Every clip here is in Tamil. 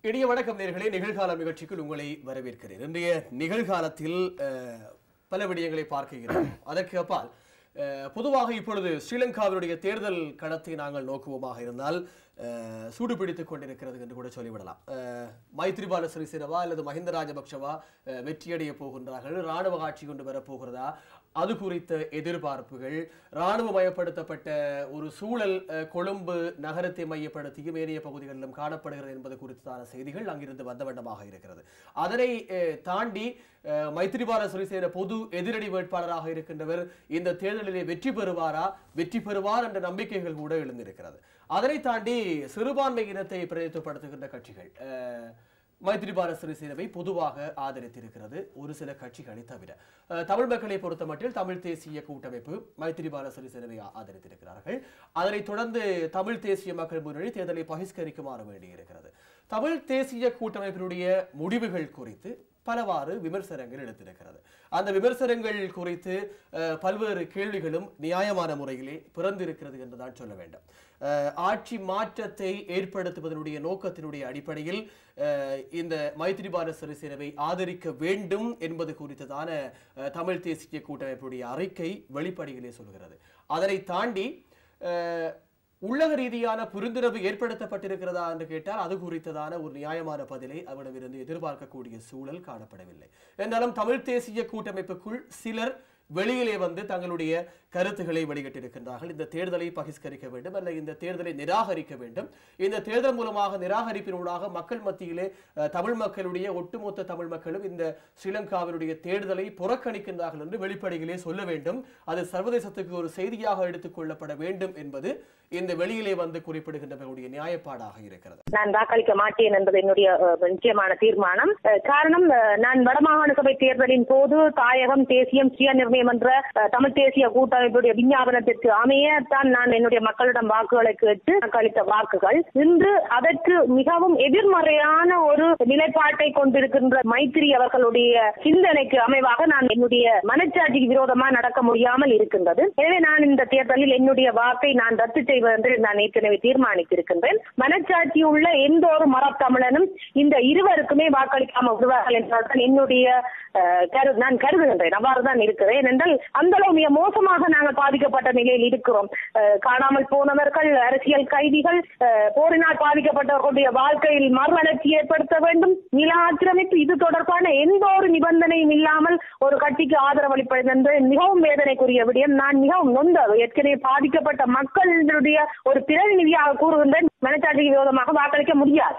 இனிய வணக்கம் நேர்களே நிகழ்காலம் நிகழ்ச்சிக்குள் உங்களை வரவேற்கிறேன் இன்றைய நிகழ்காலத்தில் அஹ், பல விடயங்களை பார்க்கிறோம் அதற்கு அப்பால் அஹ், பொதுவாக இப்பொழுது ஸ்ரீலங்காவினுடைய தேர்தல் களத்தை நாங்கள் நோக்குவோமாக இருந்தால் அஹ், சூடுபிடித்துக் கொண்டிருக்கிறது என்று கூட சொல்லிவிடலாம் அஹ், மைத்ரிபால சிறிசேனவா அல்லது மஹிந்த ராஜபக்ஷவா அஹ், வெற்றியடைய போகின்றார்கள் ராணுவ ஆட்சி கொண்டு வரப்போகிறதா அது குறித்த எதிர்பார்ப்புகள் இராணுவமயப்படுத்தப்பட்ட ஒரு சூழல் அஹ், கொழும்பு நகரத்தை மையப்படுத்தியும் ஏனைய பகுதிகளிலும் காணப்படுகிறது என்பது குறித்தான செய்திகள் அங்கிருந்து வந்த வண்ணமாக இருக்கிறது அதனை அஹ், தாண்டி அஹ், மைத்ரிபால சிறிசேன பொது எதிரடி வேட்பாளராக இருக்கின்றவர் இந்த தேர்தலிலே வெற்றி பெறுவாரா வெற்றி பெறுவார் என்ற நம்பிக்கைகள் கூட எழுந்திருக்கிறது அதனை தாண்டி சிறுபான்மை இனத்தை பிரதித்துவப்படுத்துகின்ற கட்சிகள் அஹ், மைத்ரிபால சிறிசேனவை பொதுவாக ஆதரித்திருக்கிறது ஒரு சில கட்சிகளை தவிர அஹ், தமிழ் மக்களை பொறுத்தமட்டில் தமிழ் தேசிய கூட்டமைப்பு மைத்ரிபால சிறிசேனவை ஆ- ஆதரித்திருக்கிறார்கள் அதனைத் தொடர்ந்து தமிழ் தேசிய மக்கள் முன்னணி தேர்தலை பகிஷ்கரிக்குமாறு வேண்டியிருக்கிறது தமிழ் தேசிய கூட்டமைப்பினுடைய முடிவுகள் குறித்து பலவாறு விமர்சனங்கள் எடுத்திருக்கிறது அந்த விமர்சனங்கள் குறித்து அஹ், பல்வேறு கேள்விகளும் நியாயமான முறையிலே பிறந்திருக்கிறது என்றுதான் சொல்ல வேண்டும் அஹ், ஆட்சி மாற்றத்தை ஏற்படுத்துவதனுடைய நோக்கத்தினுடைய அடிப்படையில் அஹ், இந்த மைத்ரிபால சிறிசேனவை ஆதரிக்க வேண்டும் என்பது குறித்ததான அஹ், தமிழ் தேசிய கூட்டமைப்புடைய அறிக்கை வெளிப்படையிலே சொல்கிறது அதனை தாண்டி அஹ், உள்ளக ரீதியான புரிந்துணர்வு ஏற்படுத்தப்பட்டிருக்கிறதா என்று கேட்டால் அது குறித்ததான ஒரு நியாயமான பதிலை அவரிடமிருந்து எதிர்பார்க்கக்கூடிய சூழல் காணப்படவில்லை என்றாலும் தமிழ் தேசிய கூட்டமைப்புக்குள் சிலர் வெளியிலே வந்து தங்களுடைய கருத்துக்களை வெளியிட்டிருக்கின்றார்கள் இந்த தேர்தலை பகிஷ்கரிக்க வேண்டும் அல்ல இந்த தேர்தலை நிராகரிக்க வேண்டும் இந்த தேர்தல் மூலமாக நிராகரிப்பினூடாக மக்கள் மத்தியிலே அஹ், தமிழ் மக்களுடைய ஒட்டுமொத்த தமிழ் மக்களும் இந்த ஸ்ரீலங்காவினுடைய தேர்தலை புறக்கணிக்கின்றார்கள் என்று வெளிப்படையிலே சொல்ல வேண்டும் அது சர்வதேசத்துக்கு ஒரு செய்தியாக எடுத்துக் கொள்ளப்பட வேண்டும் என்பது இந்த வெளியிலே வந்து குறிப்பிடுகின்றவர்களுடைய நியாயப்பாடாக இருக்கிறது நான் வாக்களிக்க மாட்டேன் என்பது என்னுடைய அஹ், நிச்சயமான தீர்மானம் அஹ், காரணம் அஹ், நான் வடமாகாண சபை தேர்தலின் போது தாயகம் தேசியம் சுய நிர்ணயம் என்ற அஹ், தமிழ் தேசிய கூட்டமைப்புடைய விஞ்ஞாபனத்திற்கு அமையத்தான் நான் என்னுடைய மக்களிடம் வாக்குகளை கேட்டு வாக்களித்த வாக்குகள் இன்று அதற்கு மிகவும் எதிர்மறையான ஒரு நிலைப்பாட்டை கொண்டிருக்கின்ற மைத்திரி அவர்களுடைய சிந்தனைக்கு அமைவாக நான் என்னுடைய மனச்சாட்சிக்கு விரோதமா நடக்க முடியாமல் இருக்கின்றது எனவே நான் இந்த தேர்தலில் என்னுடைய வாக்கை நான் ரத்து செய்வது என்று நான் ஏற்கனவே தீர்மானித்திருக்கின்றேன் மனச்சாட்சி உள்ள எந்த ஒரு மரத்தமிழனும் இந்த இருவருக்குமே வாக்களிக்காமல் விடுவார்கள் என்றால்தான் என்னுடைய அஹ், கரு நான் கருதுகின்றேன் அவ்வாறுதான் இருக்கிறேன் ஏனென்றால் அந்த அளவு மிக மோசமாக நாங்கள் பாதிக்கப்பட்ட நிலையில் இருக்கிறோம் அஹ், காணாமல் போனவர்கள் அரசியல் கைதிகள் அஹ், போரினால் பாதிக்கப்பட்டவர்களுடைய வாழ்க்கையில் மறுவளர்ச்சி ஏற்படுத்த வேண்டும் நில ஆக்கிரமிப்பு இது தொடர்பான எந்த ஒரு நிபந்தனையும் இல்லாமல் ஒரு கட்சிக்கு ஆதரவு அளிப்பது என்பது மிகவும் வேதனைக்குரிய விடயம் நான் மிகவும் நொந்த ஏற்கனவே பாதிக்கப்பட்ட மக்களுடைய ஒரு பிரதிநிதியாக கூறுகின்றேன் மனச்சாட்சிக்கு விரோதமாக வாக்களிக்க முடியாது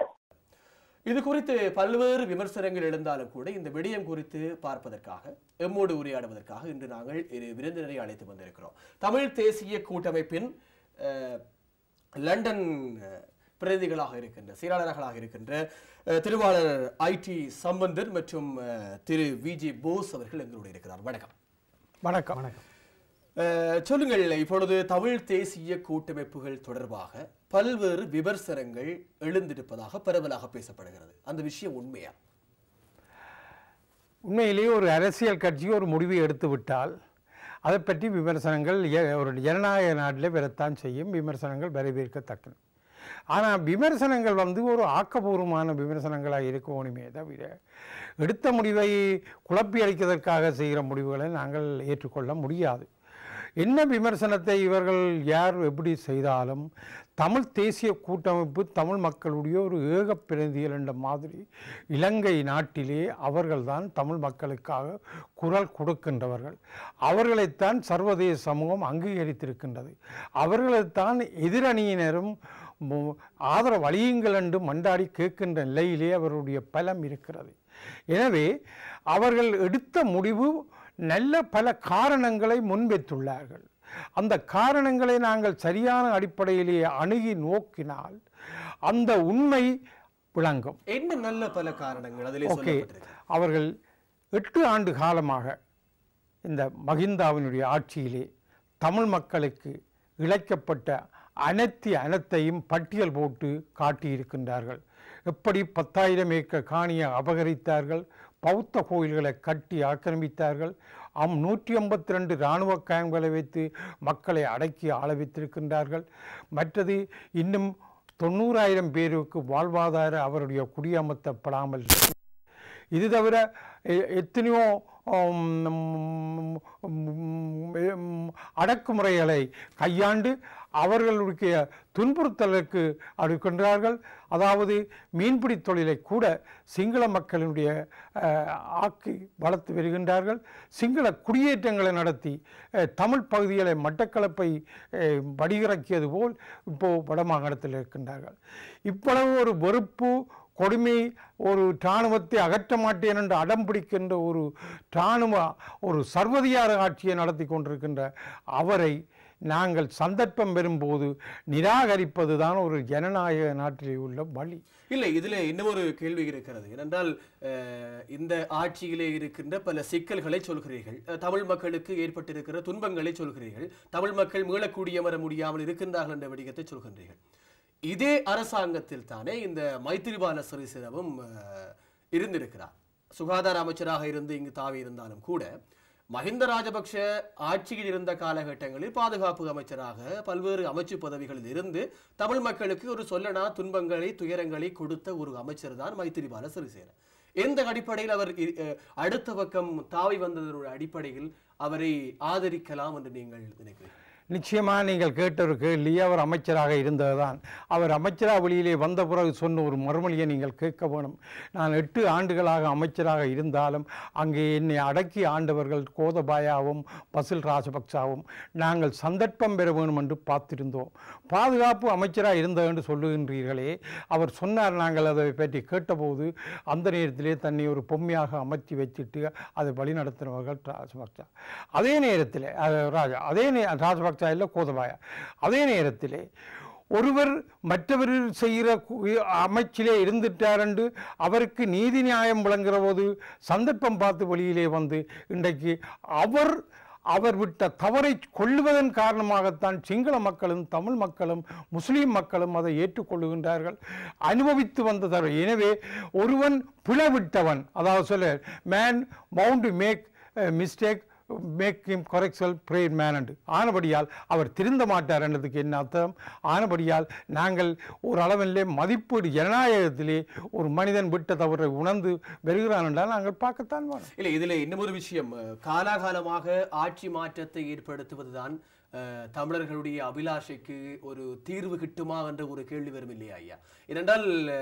இது குறித்து பல்வேறு விமர்சனங்கள் எழுந்தாலும் கூட இந்த விடயம் குறித்து பார்ப்பதற்காக எம்மோடு உரையாடுவதற்காக இன்று நாங்கள் இரு விருந்தினரை அழைத்து வந்திருக்கிறோம் தமிழ் தேசிய கூட்டமைப்பின் அஹ், லண்டன் அஹ், பிரதிநிதிகளாக இருக்கின்ற செயலாளர்களாக இருக்கின்ற அஹ், திருவாளர் ஐடி சம்பந்தர் மற்றும் அஹ், திரு விஜி போஸ் அவர்கள் எங்களோடு இருக்கிறார் வணக்கம் வணக்கம் வணக்கம் அஹ், சொல்லுங்கள் இப்பொழுது தமிழ் தேசிய கூட்டமைப்புகள் தொடர்பாக பல்வேறு விமர்சனங்கள் எழுந்திருப்பதாக பரவலாக பேசப்படுகிறது அந்த விஷயம் உண்மையா உண்மையிலேயே ஒரு அரசியல் கட்சி ஒரு முடிவை எடுத்து விட்டால் அதை பற்றி விமர்சனங்கள் எ- ஒரு ஜனநாயக நாட்டில் வரத்தான் செய்யும் விமர்சனங்கள் வரவேற்கத்தக்கன ஆனால் விமர்சனங்கள் வந்து ஒரு ஆக்கபூர்வமான விமர்சனங்களாக இருக்கணுமே தவிர எடுத்த முடிவை குழப்பி அளிப்பதற்காக செய்கிற முடிவுகளை நாங்கள் ஏற்றுக்கொள்ள முடியாது என்ன விமர்சனத்தை இவர்கள் யார் எப்படி செய்தாலும் தமிழ் தேசிய கூட்டமைப்பு தமிழ் மக்களுடைய ஒரு ஏக பிரதிநிதிகள் என்ற மாதிரி இலங்கை நாட்டிலே அவர்கள்தான் தமிழ் மக்களுக்காக குரல் கொடுக்கின்றவர்கள் அவர்களைத்தான் சர்வதேச சமூகம் அங்கீகரித்திருக்கின்றது அவர்களைத்தான் எதிரணியினரும் மு- ஆதரவு அழியுங்கள் என்று மண்டாடி கேட்கின்ற நிலையிலே அவருடைய பலம் இருக்கிறது எனவே அவர்கள் எடுத்த முடிவு நல்ல பல காரணங்களை முன்வைத்துள்ளார்கள் அந்த காரணங்களை நாங்கள் சரியான அடிப்படையிலே அணுகி நோக்கினால் அந்த உண்மை விளங்கும் என்ன நல்ல பல காரணங்கள் அதிலே ஓகே சொல்லப்பட்டிருக்கு அவர்கள் எட்டு ஆண்டு காலமாக இந்த மகிந்தாவினுடைய ஆட்சியிலே தமிழ் மக்களுக்கு இழைக்கப்பட்ட அனைத்து அனைத்தையும் பட்டியல் போட்டு காட்டியிருக்கின்றார்கள் எப்படி பத்தாயிரம் ஏக்கர் காணியை அபகரித்தார்கள் பௌத்த கோயில்களை கட்டி ஆக்கிரமித்தார்கள் அம் நூற்றி ஐம்பத்தி ரெண்டு இராணுவ கேம்ப்களை வைத்து மக்களை அடக்கி ஆள வைத்திருக்கின்றார்கள் மற்றது இன்னும் தொண்ணூறாயிரம் பேருக்கு வாழ்வாதார அவருடைய குடியமர்த்தப்படாமல் இது தவிர எ- எத்தனையோ உம், உம், உம், அடக்குமுறைகளை கையாண்டு அவர்களுடைய துன்புறுத்தலுக்கு அடுக்கின்றார்கள் அதாவது மீன்பிடி தொழிலை கூட சிங்கள மக்களினுடைய அஹ், ஆக்கி வளர்த்து வருகின்றார்கள் சிங்கள குடியேற்றங்களை நடத்தி அஹ், தமிழ் பகுதிகளை மட்டக்களப்பை அஹ், வடிகிறக்கியது போல் இப்போ வடமாகாணத்தில் இருக்கின்றார்கள் இவ்வளவு ஒரு வெறுப்பு கொடுமை ஒரு இராணுவத்தை அகற்ற மாட்டேன் என்று அடம் பிடிக்கின்ற ஒரு இராணுவ ஒரு சர்வதிகார ஆட்சியை நடத்தி கொண்டிருக்கின்ற அவரை நாங்கள் சந்தர்ப்பம் பெறும்போது நிராகரிப்பது தான் ஒரு ஜனநாயக நாட்டிலே உள்ள வழி இல்லை இதுல இன்னொரு கேள்வி இருக்கிறது ஏனென்றால் அஹ், இந்த ஆட்சியிலே இருக்கின்ற பல சிக்கல்களை சொல்கிறீர்கள் அஹ், தமிழ் மக்களுக்கு ஏற்பட்டிருக்கிற துன்பங்களை சொல்கிறீர்கள் தமிழ் மக்கள் மீளக்கூடிய வர முடியாமல் இருக்கின்றார்கள் என்ற விடயத்தை சொல்கின்றீர்கள் இதே அரசாங்கத்தில் தானே இந்த மைத்திரிபால சிறிசேனவும் அஹ், இருந்திருக்கிறார் சுகாதார அமைச்சராக இருந்து இங்கு தாவி இருந்தாலும் கூட மஹிந்த ராஜபக்ஷ ஆட்சியில் இருந்த காலகட்டங்களில் பாதுகாப்பு அமைச்சராக பல்வேறு அமைச்சு பதவிகளில் இருந்து தமிழ் மக்களுக்கு ஒரு சொல்லனா துன்பங்களை துயரங்களை கொடுத்த ஒரு அமைச்சர் தான் மைத்திரிபால சிறிசேன எந்த அடிப்படையில் அவர் இ- அஹ், அடுத்த பக்கம் தாவி வந்ததனுடைய அடிப்படையில் அவரை ஆதரிக்கலாம் என்று நீங்கள் நினைக்கிறீர்கள் நிச்சயமாக நீங்கள் கேட்ட ஒரு கேள்வி அவர் அமைச்சராக இருந்ததுதான் அவர் அமைச்சராக வெளியிலே வந்த பிறகு சொன்ன ஒரு மறுமொழியை நீங்கள் கேட்க வேணும் நான் எட்டு ஆண்டுகளாக அமைச்சராக இருந்தாலும் அங்கே என்னை அடக்கி ஆண்டவர்கள் கோதபாயாவும் பசில் ராஜபக்சாவும் நாங்கள் சந்தர்ப்பம் பெற வேணும் என்று பார்த்திருந்தோம் பாதுகாப்பு அமைச்சராக இருந்தது என்று சொல்லுகின்றீர்களே அவர் சொன்னார் நாங்கள் அதை பற்றி கேட்டபோது அந்த நேரத்திலே தன்னை ஒரு பொம்மையாக அமர்த்தி வச்சுட்டு அதை வழிநடத்தினவர்கள் ராஜபக்சா அதே நேரத்தில் அது ராஜா அதே நே ராஜபக்சா இல்லை கோதபாயா அதே நேரத்திலே ஒருவர் மற்றவர் செய்கிற கு- அமைச்சிலே இருந்துட்டார் என்று அவருக்கு நீதி நியாயம் வழங்குகிற போது சந்தர்ப்பம் பார்த்து வெளியிலே வந்து இன்றைக்கு அவர் அவர் விட்ட தவறை கொள்ளுவதன் காரணமாகத்தான் சிங்கள மக்களும் தமிழ் மக்களும் முஸ்லீம் மக்களும் அதை ஏற்றுக்கொள்ளுகின்றார்கள் அனுபவித்து வந்த தவறு எனவே ஒருவன் பிளவிட்டவன் அதாவது சொல்ல man bound to make mistake make him correctional prayer man என்று ஆனபடியால் அவர் திருந்த மாட்டார் என்றதுக்கு என்ன அர்த்தம் ஆனபடியால் நாங்கள் ஒரு அளவிலே மதிப்பீடு ஜனநாயகத்திலே ஒரு மனிதன் விட்ட தவறை உணர்ந்து வருகிறான் என்றால் நாங்கள் பார்க்கத்தான் வேணும் இல்லை இதுல இன்னமொரு விஷயம் அஹ், காலாகாலமாக ஆட்சி மாற்றத்தை ஏற்படுத்துவதுதான் அஹ், தமிழர்களுடைய அபிலாஷைக்கு ஒரு தீர்வு கிட்டுமா என்ற ஒரு கேள்வி வரும் இல்லையா ஐயா ஏனென்றால்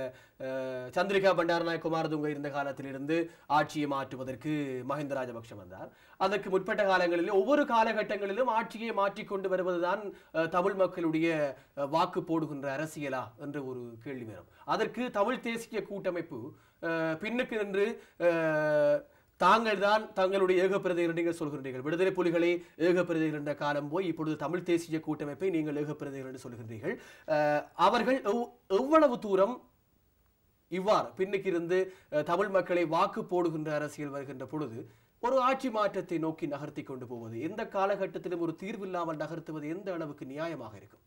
அஹ், சந்திரிகா பண்டாரநாயக் குமாரதுங்க இருந்த காலத்திலிருந்து ஆட்சியை மாற்றுவதற்கு மஹிந்த ராஜபக்ஷ வந்தார் அதற்கு முற்பட்ட காலங்களில் ஒவ்வொரு காலகட்டங்களிலும் ஆட்சியை மாற்றிக்கொண்டு வருவதுதான் அஹ், தமிழ் மக்களுடைய அஹ், வாக்கு போடுகின்ற அரசியலா என்ற ஒரு கேள்வி வரும் அதற்கு தமிழ் தேசிய கூட்டமைப்பு அஹ், பின்னுக்கு நின்று அஹ், தாங்கள் தான் தங்களுடைய ஏகப்பிரதிகள் நீங்கள் சொல்கின்றீர்கள் விடுதலை புலிகளை ஏகப்பிரதிகள் என்ற காலம் போய் இப்பொழுது தமிழ் தேசிய கூட்டமைப்பை நீங்கள் ஏகப்பிரதிகள் என்று சொல்கின்றீர்கள் அஹ், அவர்கள் எவ்- எவ்வளவு தூரம் இவ்வாறு பின்னுக்கு இருந்து அஹ், தமிழ் மக்களை வாக்கு போடுகின்ற அரசியல் வருகின்ற பொழுது ஒரு ஆட்சி மாற்றத்தை நோக்கி நகர்த்தி கொண்டு போவது எந்த காலகட்டத்திலும் ஒரு தீர்வில்லாமல் நகர்த்துவது எந்த அளவுக்கு நியாயமாக இருக்கும்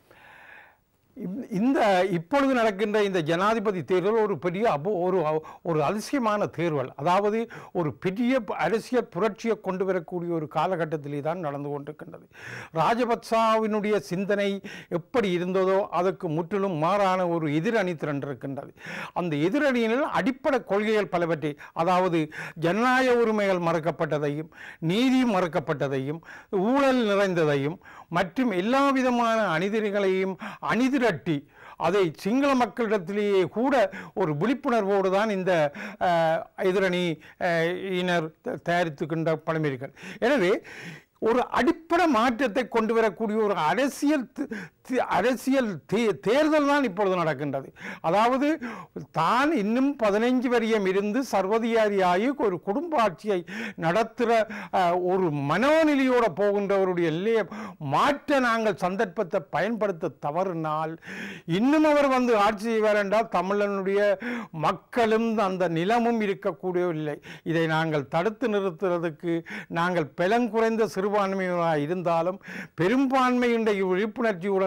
இந்த- இந்த இப்பொழுது நடக்கின்ற இந்த ஜனாதிபதி தேர்தல் ஒரு பெரிய அபோ ஒரு ஒரு அதிசயமான தேர்தல் அதாவது ஒரு பெரிய ப- அரசியல் புரட்சியை கொண்டு வரக்கூடிய ஒரு காலகட்டத்திலே தான் நடந்து கொண்டிருக்கின்றது ராஜபக்சாவினுடைய சிந்தனை எப்படி இருந்ததோ அதற்கு முற்றிலும் மாறான ஒரு எதிரணி திரண்டிருக்கின்றது அந்த எதிரணியில் அடிப்படை கொள்கைகள் பலவற்றை அதாவது ஜனநாயக உரிமைகள் மறக்கப்பட்டதையும் நீதி மறக்கப்பட்டதையும் ஊழல் நிறைந்ததையும் மற்றும் எல்லா விதமான அநீதிகளையும் அணிதிரட்டி அதை சிங்கள மக்களிடத்திலேயே கூட ஒரு விழிப்புணர்வோடு தான் இந்த அஹ், எதிரணி அஹ், இனர் த- தயாரித்துக்கின்ற பழமைகள் எனவே ஒரு அடிப்படை மாற்றத்தை கொண்டு வரக்கூடிய ஒரு அரசியல் தி- தி- அரசியல் தே- தேர்தல் தான் இப்பொழுது நடக்கின்றது அதாவது தான் இன்னும் பதினைஞ்சு வரியம் இருந்து சர்வதிகாரியாகி ஒரு குடும்ப ஆட்சியை நடத்துகிற அஹ், ஒரு மனோநிலையோட போகின்றவருடைய எல்லையை மாற்ற நாங்கள் சந்தர்ப்பத்தை பயன்படுத்த தவறினால் இன்னும் அவர் வந்து ஆட்சி செய்வார் என்றால் தமிழனுடைய மக்களும் அந்த நிலமும் இருக்கக்கூடியவில்லை இதை நாங்கள் தடுத்து நிறுத்துறதுக்கு நாங்கள் பலங்குறைந்த சிறுபான்மையினராக இருந்தாலும் பெரும்பான்மையுடைய விழிப்புணர்ச்சியுடன்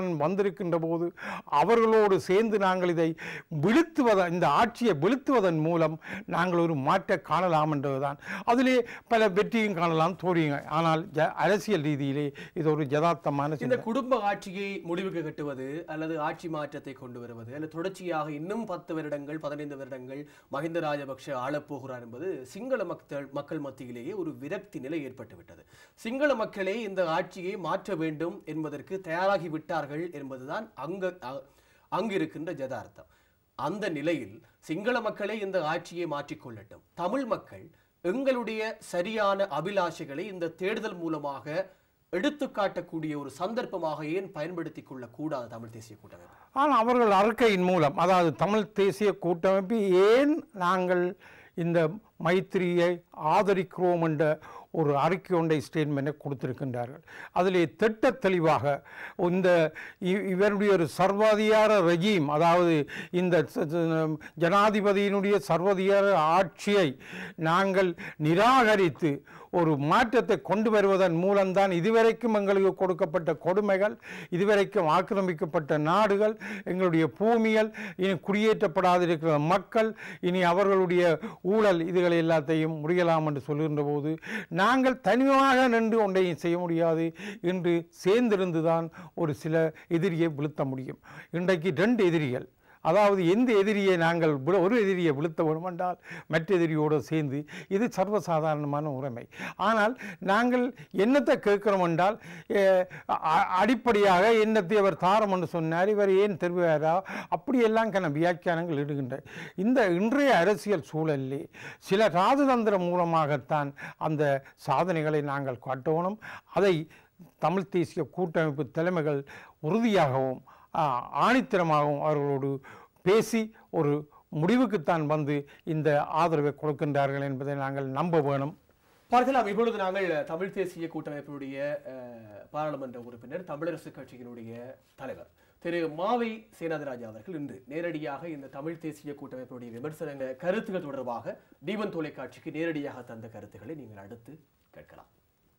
தான் வந்திருக்கின்ற போது அவர்களோடு சேர்ந்து நாங்கள் இதை வீழ்த்துவத இந்த ஆட்சியை வீழ்த்துவதன் மூலம் நாங்கள் ஒரு மாற்ற காணலாம் என்றதுதான் அதிலே பல வெற்றியும் காணலாம் தோல்வியும் ஆனால் ஜ- அரசியல் ரீதியிலே இது ஒரு யதார்த்தமான இந்த சிந்தனை. குடும்ப ஆட்சியை முடிவுக்கு கட்டுவது அல்லது ஆட்சி மாற்றத்தை கொண்டு வருவது அல்லது தொடர்ச்சியாக இன்னும் பத்து வருடங்கள் பதினைந்து வருடங்கள் மஹிந்த ராஜபக்ஷ ஆளப்போகிறார் என்பது சிங்கள மக்கள் மக்கள் மத்தியிலேயே ஒரு விரக்தி நிலை ஏற்பட்டுவிட்டது சிங்கள மக்களே இந்த ஆட்சியை மாற்ற வேண்டும் என்பதற்கு தயாராகி விட்டார்கள் என்பதுதான் அங்க அ- அங்கு இருக்கின்ற ஜதார்த்தம் அந்த நிலையில் சிங்கள மக்களே இந்த ஆட்சியை மாற்றிக்கொள்ளட்டும் தமிழ் மக்கள் எங்களுடைய சரியான அபிலாஷைகளை இந்த தேர்தல் மூலமாக எடுத்துக்காட்டக்கூடிய ஒரு சந்தர்ப்பமாக ஏன் பயன்படுத்திக் கொள்ளக்கூடாது தமிழ் தேசிய கூட்டமைப்பு ஆனால் அவர்கள் அறிக்கையின் மூலம் அதாவது தமிழ் தேசிய கூட்டமைப்பு ஏன் நாங்கள் இந்த மைத்திரியை ஆதரிக்கிறோம் என்ற ஒரு அறிக்கை ஒன்றை ஸ்டேட்மெண்ட்டை கொடுத்திருக்கின்றார்கள் அதிலே திட்ட தெளிவாக இந்த இ- இவருடைய ஒரு சர்வாதிகார ரெஜீம் அதாவது இந்த ச- ச- ஜனாதிபதியினுடைய சர்வாதிகார ஆட்சியை நாங்கள் நிராகரித்து ஒரு மாற்றத்தை கொண்டு வருவதன் மூலம்தான் இதுவரைக்கும் எங்களுக்கு கொடுக்கப்பட்ட கொடுமைகள் இதுவரைக்கும் ஆக்கிரமிக்கப்பட்ட நாடுகள் எங்களுடைய பூமிகள் இனி குடியேற்றப்படாதிருக்கிற மக்கள் இனி அவர்களுடைய ஊழல் இதுகளை எல்லாத்தையும் முடியலாம் என்று சொல்லுகின்ற போது நாங்கள் தனியாக நின்று ஒன்றையும் செய்ய முடியாது என்று சேர்ந்திருந்து தான் ஒரு சில எதிரியை வீழ்த்த முடியும் இன்றைக்கு ரெண்டு எதிரிகள் அதாவது எந்த எதிரியை நாங்கள் விழ- ஒரு எதிரியை வீழ்த்த வேண்டுமென்றால் மற்ற எதிரியோடு சேர்ந்து இது சர்வசாதாரணமான உரிமை ஆனால் நாங்கள் என்னத்தை கேட்கிறோம் என்றால் அஹ், அ- அடிப்படையாக என்னத்தை அவர் தாரம் என்று சொன்னார் இவர் ஏன் தெரிவாரா அப்படியெல்லாம் கன வியாக்கியானங்கள் இடுகின்ற இந்த இன்றைய அரசியல் சூழலிலே சில ராஜதந்திரம் மூலமாகத்தான் அந்த சாதனைகளை நாங்கள் காட்டணும் அதை தமிழ் தேசிய கூட்டமைப்பு தலைமைகள் உறுதியாகவும் ஆ, ஆணித்தரமாகவும் அவர்களோடு பேசி ஒரு முடிவுக்குத்தான் வந்து இந்த ஆதரவை கொடுக்கின்றார்கள் என்பதை நாங்கள் நம்ப வேணும் பார்க்கலாம் இப்பொழுது நாங்கள் தமிழ் தேசிய கூட்டமைப்பினுடைய அஹ், பாராளுமன்ற உறுப்பினர் தமிழரசு கட்சியினுடைய தலைவர் திரு மாவை சேனாதிராஜா அவர்கள் இன்று நேரடியாக இந்த தமிழ் தேசிய கூட்டமைப்பினுடைய விமர்சன கருத்துக்கள் தொடர்பாக தீபன் தொலைக்காட்சிக்கு நேரடியாக தந்த கருத்துக்களை நீங்கள் அடுத்து கேட்கலாம்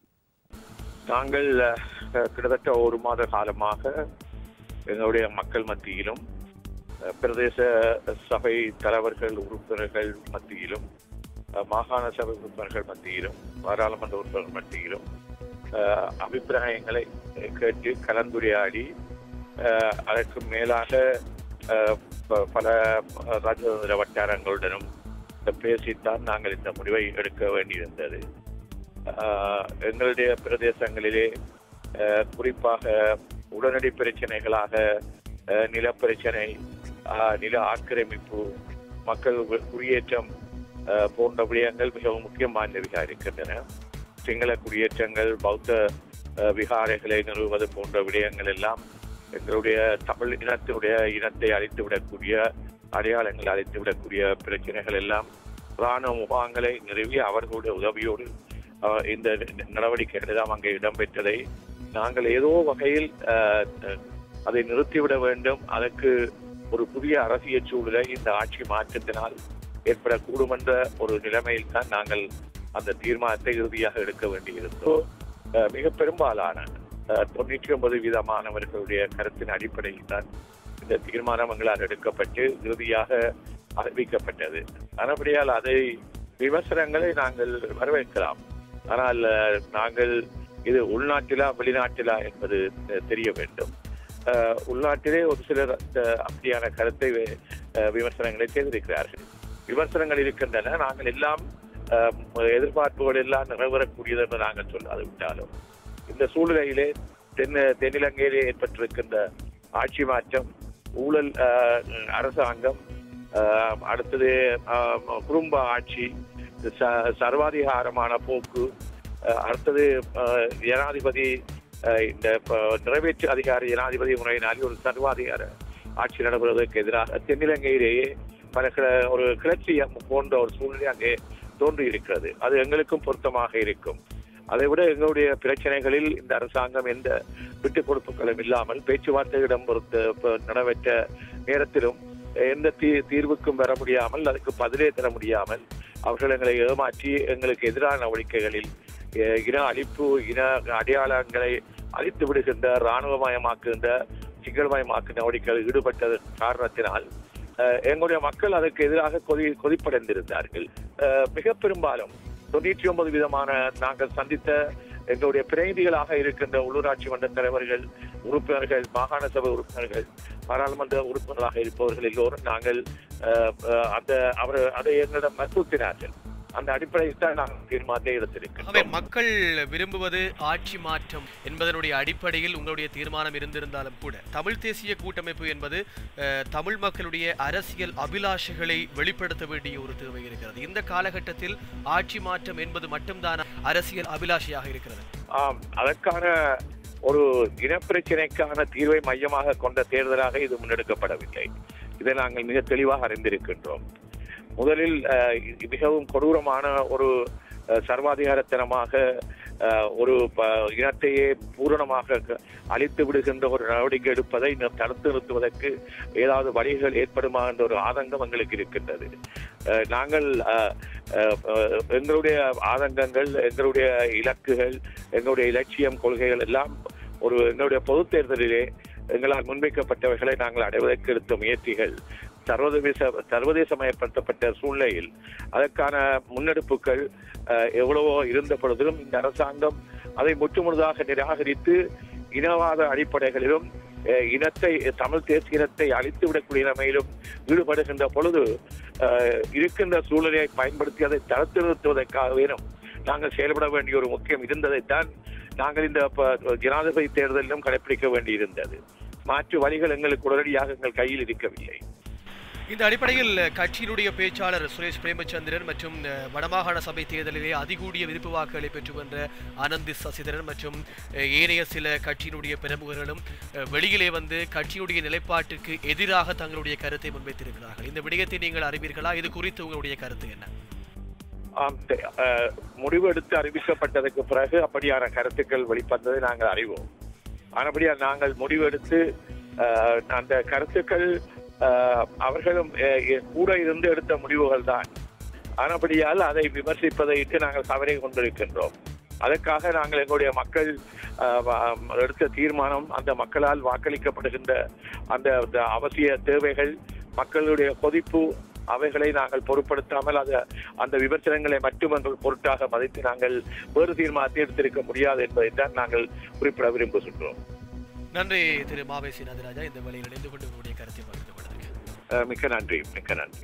நாங்கள் அஹ், கிட்டத்தட்ட ஒரு மாத காலமாக எங்களுடைய மக்கள் மத்தியிலும் அஹ், பிரதேச சபை தலைவர்கள் உறுப்பினர்கள் மத்தியிலும் அஹ், மாகாண சபை உறுப்பினர்கள் மத்தியிலும் பாராளுமன்ற உறுப்பினர்கள் மத்தியிலும் அஹ், அபிப்பிராயங்களை அஹ், கேட்டு கலந்துரையாடி அஹ், அதற்கு மேலாக அஹ், ப- பல அஹ், ராஜதந்திர வட்டாரங்களுடனும் பேசித்தான் நாங்கள் இந்த முடிவை எடுக்க வேண்டியிருந்தது ஆஹ் எங்களுடைய பிரதேசங்களிலே ஆஹ் குறிப்பாக உடனடி பிரச்சனைகளாக ஆஹ் நிலப்பிரச்சனை ஆஹ் நில ஆக்கிரமிப்பு மக்கள் கு- குடியேற்றம் ஆஹ் போன்ற விடயங்கள் மிகவும் முக்கியமானவையாக இருக்கின்றன சிங்கள குடியேற்றங்கள் பௌத்த ஆஹ் விகாரைகளை நிறுவுவது போன்ற விடயங்கள் எல்லாம் எங்களுடைய தமிழ் இனத்தினுடைய இனத்தை அழித்து விடக்கூடிய அடையாளங்களை அழித்து விடக்கூடிய பிரச்சனைகள் எல்லாம் இராணுவ முகாம்களை நிறுவி அவர்களுடைய உதவியோடு அஹ், இந்த நடவடிக்கைகள் எல்லாம் அங்கே இடம்பெற்றதை நாங்கள் ஏதோ வகையில் அஹ், அஹ், அதை நிறுத்திவிட வேண்டும் அதற்கு ஒரு புதிய அரசியல் சூழலை இந்த ஆட்சி மாற்றத்தினால் ஏற்படக்கூடும் என்ற ஒரு நிலைமையில் தான் நாங்கள் அந்த தீர்மானத்தை இறுதியாக எடுக்க வேண்டியிருந்தோம் அஹ், மிக பெரும்பாலான அஹ், தொண்ணூற்றி ஒன்பது வீதமானவர்களுடைய கருத்தின் அடிப்படையில் தான் இந்த தீர்மானம் எங்களால் எடுக்கப்பட்டு இறுதியாக அறிவிக்கப்பட்டது மறுபடியால் அதை விமர்சனங்களை நாங்கள் வரவேற்கலாம் ஆனால் அஹ், நாங்கள் இது உள்நாட்டிலா வெளிநாட்டிலா என்பது அஹ், தெரிய வேண்டும் அஹ், உள்நாட்டிலே ஒரு சிலர் அந்த அப்படியான கருத்தை அஹ், விமர்சனங்களை செய்திருக்கிறார்கள் விமர்சனங்கள் இருக்கின்றன நாங்கள் எல்லாம் அஹ், எதிர்பார்ப்புகள் எல்லாம் நிறைவேறக்கூடியது என்று நாங்கள் சொல்லாது விட்டாலும் இந்த சூழ்நிலையிலே தென் தென்னிலங்கையிலே ஏற்பட்டிருக்கின்ற ஆட்சி மாற்றம் ஊழல் அஹ், அரசாங்கம் அஹ், அடுத்தது அஹ், குடும்ப ஆட்சி ச- சர்வாதிகாரமான போக்கு அஹ், அடுத்தது அஹ், ஜனாதிபதி அஹ், இந்த ப- நிறைவேற்று அதிகாரி ஜனாதிபதி முறையினாலே ஒரு சர்வாதிகார ஆட்சி நடைபெறுவதற்கு எதிராக தென்னிலங்கையிலேயே பல கிள- ஒரு கிளர்ச்சி போன்ற ஒரு சூழ்நிலை அங்கே தோன்றி இருக்கிறது அது எங்களுக்கும் பொருத்தமாக இருக்கும் அதை விட எங்களுடைய பிரச்சனைகளில் இந்த அரசாங்கம் எந்த விட்டுக் கொடுப்புகளும் இல்லாமல் பேச்சுவார்த்தையிடம் பொறுத்து ப- நடைபெற்ற நேரத்திலும் எந்த தீ தீர்வுக்கும் வர முடியாமல் அதுக்கு பதிலே தர முடியாமல் அவர்கள் எங்களை ஏமாற்றி எங்களுக்கு எதிரான நடவடிக்கைகளில் அஹ், இன அழிப்பு இன அடையாளங்களை அழித்து விடுகின்ற இராணுவமயமாக்குகின்ற சிங்களமயமாக்கு நடவடிக்கைகள் ஈடுபட்டது காரணத்தினால் அஹ், எங்களுடைய மக்கள் அதற்கு எதிராக கொதி கொதிப்படைந்திருந்தார்கள் அஹ், மிக பெரும்பாலும் தொண்ணூற்றி ஒன்பது விதமான நாங்கள் சந்தித்த எங்களுடைய பிரதிநிதிகளாக இருக்கின்ற உள்ளூராட்சி மன்ற தலைவர்கள் உறுப்பினர்கள் மாகாண சபை உறுப்பினர்கள் பாராளுமன்ற உறுப்பினர்களாக இருப்பவர்கள் எல்லோரும் நாங்கள் அஹ், அஹ், அந்த அவர் அதை எங்களிடம் வற்புறுத்தினார்கள் அந்த அடிப்படையில் தான் நாங்கள் தீர்மானத்தை அவை எடுத்திருக்கிறோம் மக்கள் விரும்புவது ஆட்சி மாற்றம் என்பதனுடைய அடிப்படையில் உங்களுடைய தீர்மானம் இருந்திருந்தாலும் கூட தமிழ் தேசிய கூட்டமைப்பு என்பது அஹ், தமிழ் மக்களுடைய அரசியல் அபிலாஷைகளை வெளிப்படுத்த வேண்டிய ஒரு தேவை இருக்கிறது இந்த காலகட்டத்தில் ஆட்சி மாற்றம் என்பது மட்டும்தான் அரசியல் அபிலாஷையாக இருக்கிறது ஆம் அதற்கான ஒரு இனப்பிரச்சினைக்கான தீர்வை மையமாக கொண்ட தேர்தலாக இது முன்னெடுக்கப்படவில்லை இதை நாங்கள் மிக தெளிவாக அறிந்திருக்கின்றோம் முதலில் அஹ், இது மிகவும் கொடூரமான ஒரு அஹ், சர்வாதிகாரத்தனமாக அஹ், ஒரு ப- இனத்தையே பூரணமாக க- அழித்து விடுகின்ற ஒரு நடவடிக்கை எடுப்பதை இன்னும் தடுத்து நிறுத்துவதற்கு ஏதாவது வழிகள் ஏற்படுமா என்ற ஒரு ஆதங்கம் எங்களுக்கு இருக்கின்றது அஹ், நாங்கள் அஹ், அஹ், அஹ், எங்களுடைய ஆதங்கங்கள் எங்களுடைய இலக்குகள் எங்களுடைய இலட்சியம் கொள்கைகள் எல்லாம் ஒரு எங்களுடைய பொதுத் தேர்தலிலே எங்களால் முன்வைக்கப்பட்டவைகளை நாங்கள் அடைவதற்கு எடுத்த முயற்சிகள் சர்வதேச சர்வதேசமயப்படுத்தப்பட்ட சூழ்நிலையில் அதற்கான முன்னெடுப்புகள் அஹ், எவ்வளவோ இருந்த பொழுதிலும் இந்த அரசாங்கம் அதை முற்றுமுழுதாக நிராகரித்து இனவாத அடிப்படைகளிலும் அஹ், இனத்தை தமிழ் தேசிய இனத்தை அழித்து விடக்கூடிய நிலைமையிலும் ஈடுபடுகின்ற பொழுது அஹ், இருக்கின்ற சூழ்நிலையை பயன்படுத்தி அதை தடுத்து நிறுத்துவதற்காக வேணும் நாங்கள் செயல்பட வேண்டிய ஒரு முக்கியம் இருந்ததைத்தான் நாங்கள் இந்த ப- ஜனாதிபதி தேர்தலிலும் கடைபிடிக்க வேண்டியிருந்தது மாற்று வழிகள் எங்களுக்கு உடனடியாக எங்கள் கையில் இருக்கவில்லை இந்த அடிப்படையில் கட்சியினுடைய பேச்சாளர் சுரேஷ் பிரேமச்சந்திரன் மற்றும் அஹ், வடமாகாண சபை தேர்தலிலே அதிகூடிய விருப்பு வாக்குகளை பெற்று வென்ற ஆனந்த் சசிதரன் மற்றும் அஹ், ஏனைய சில கட்சியினுடைய பிரமுகர்களும் அஹ், வெளியிலே வந்து கட்சியுடைய நிலைப்பாட்டிற்கு எதிராக தங்களுடைய கருத்தை முன்வைத்திருக்கிறார்கள் இந்த விடயத்தை நீங்கள் அறிவீர்களா இது குறித்து உங்களுடைய கருத்து என்ன ஆம், தெ- அஹ், முடிவு எடுத்து அறிவிக்கப்பட்டதற்கு பிறகு அப்படியான கருத்துக்கள் வெளிப்பட்டதை நாங்கள் அறிவோம் ஆனபடியால் நாங்கள் முடிவெடுத்து அஹ், அந்த கருத்துக்கள் அஹ், அவர்களும் அஹ், எ- கூட இருந்து எடுத்த முடிவுகள் தான் ஆனபடியால் அதை விமர்சிப்பதையிட்டு நாங்கள் தவறை கொண்டிருக்கின்றோம் அதற்காக நாங்கள் எங்களுடைய மக்கள் அஹ், வ- எடுத்த தீர்மானம் அந்த மக்களால் வாக்களிக்கப்படுகின்ற அந்த அந்த அவசிய தேவைகள் மக்களுடைய கொதிப்பு அவைகளை நாங்கள் பொருட்படுத்தாமல் அது அந்த விமர்சனங்களை மட்டும் எங்கள் பொருட்டாக மதித்து நாங்கள் வேறு தீர்மானத்தை எடுத்திருக்க முடியாது என்பதை தான் நாங்கள் குறிப்பிட விரும்புகின்றோம் நன்றி திரு மாவேசி நாதராஜா இந்த வேளையில் இணைந்து கொண்டு உங்களுடைய கருத்தை பகிர்ந்து கொண்டதற்கு அஹ், மிக்க நன்றி மிக்க நன்றி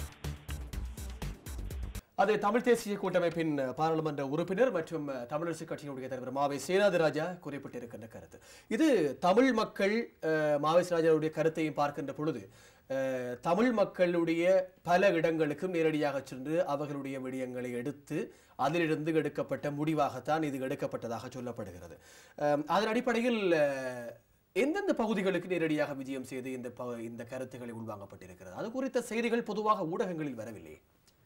அது தமிழ் தேசிய கூட்டமைப்பின் பாராளுமன்ற உறுப்பினர் மற்றும் தமிழரசு கட்சியினுடைய தலைவர் மாவை சேனாதிராஜா குறிப்பிட்டிருக்கின்ற கருத்து இது தமிழ் மக்கள் அஹ், மாவை சேனாதிராஜாவுடைய கருத்தையும் பார்க்கின்ற பொழுது அஹ், தமிழ் மக்களுடைய பல இடங்களுக்கும் நேரடியாக சென்று அவர்களுடைய விடயங்களை எடுத்து அதிலிருந்து எடுக்கப்பட்ட முடிவாகத்தான் இது எடுக்கப்பட்டதாக சொல்லப்படுகிறது அஹ், அதன் அடிப்படையில் அஹ், எந்தெந்த பகுதிகளுக்கு நேரடியாக விஜயம் செய்து இந்த ப- இந்த கருத்துக்களை உள்வாங்கப்பட்டிருக்கிறது அது குறித்த செய்திகள் பொதுவாக ஊடகங்களில் வரவில்லை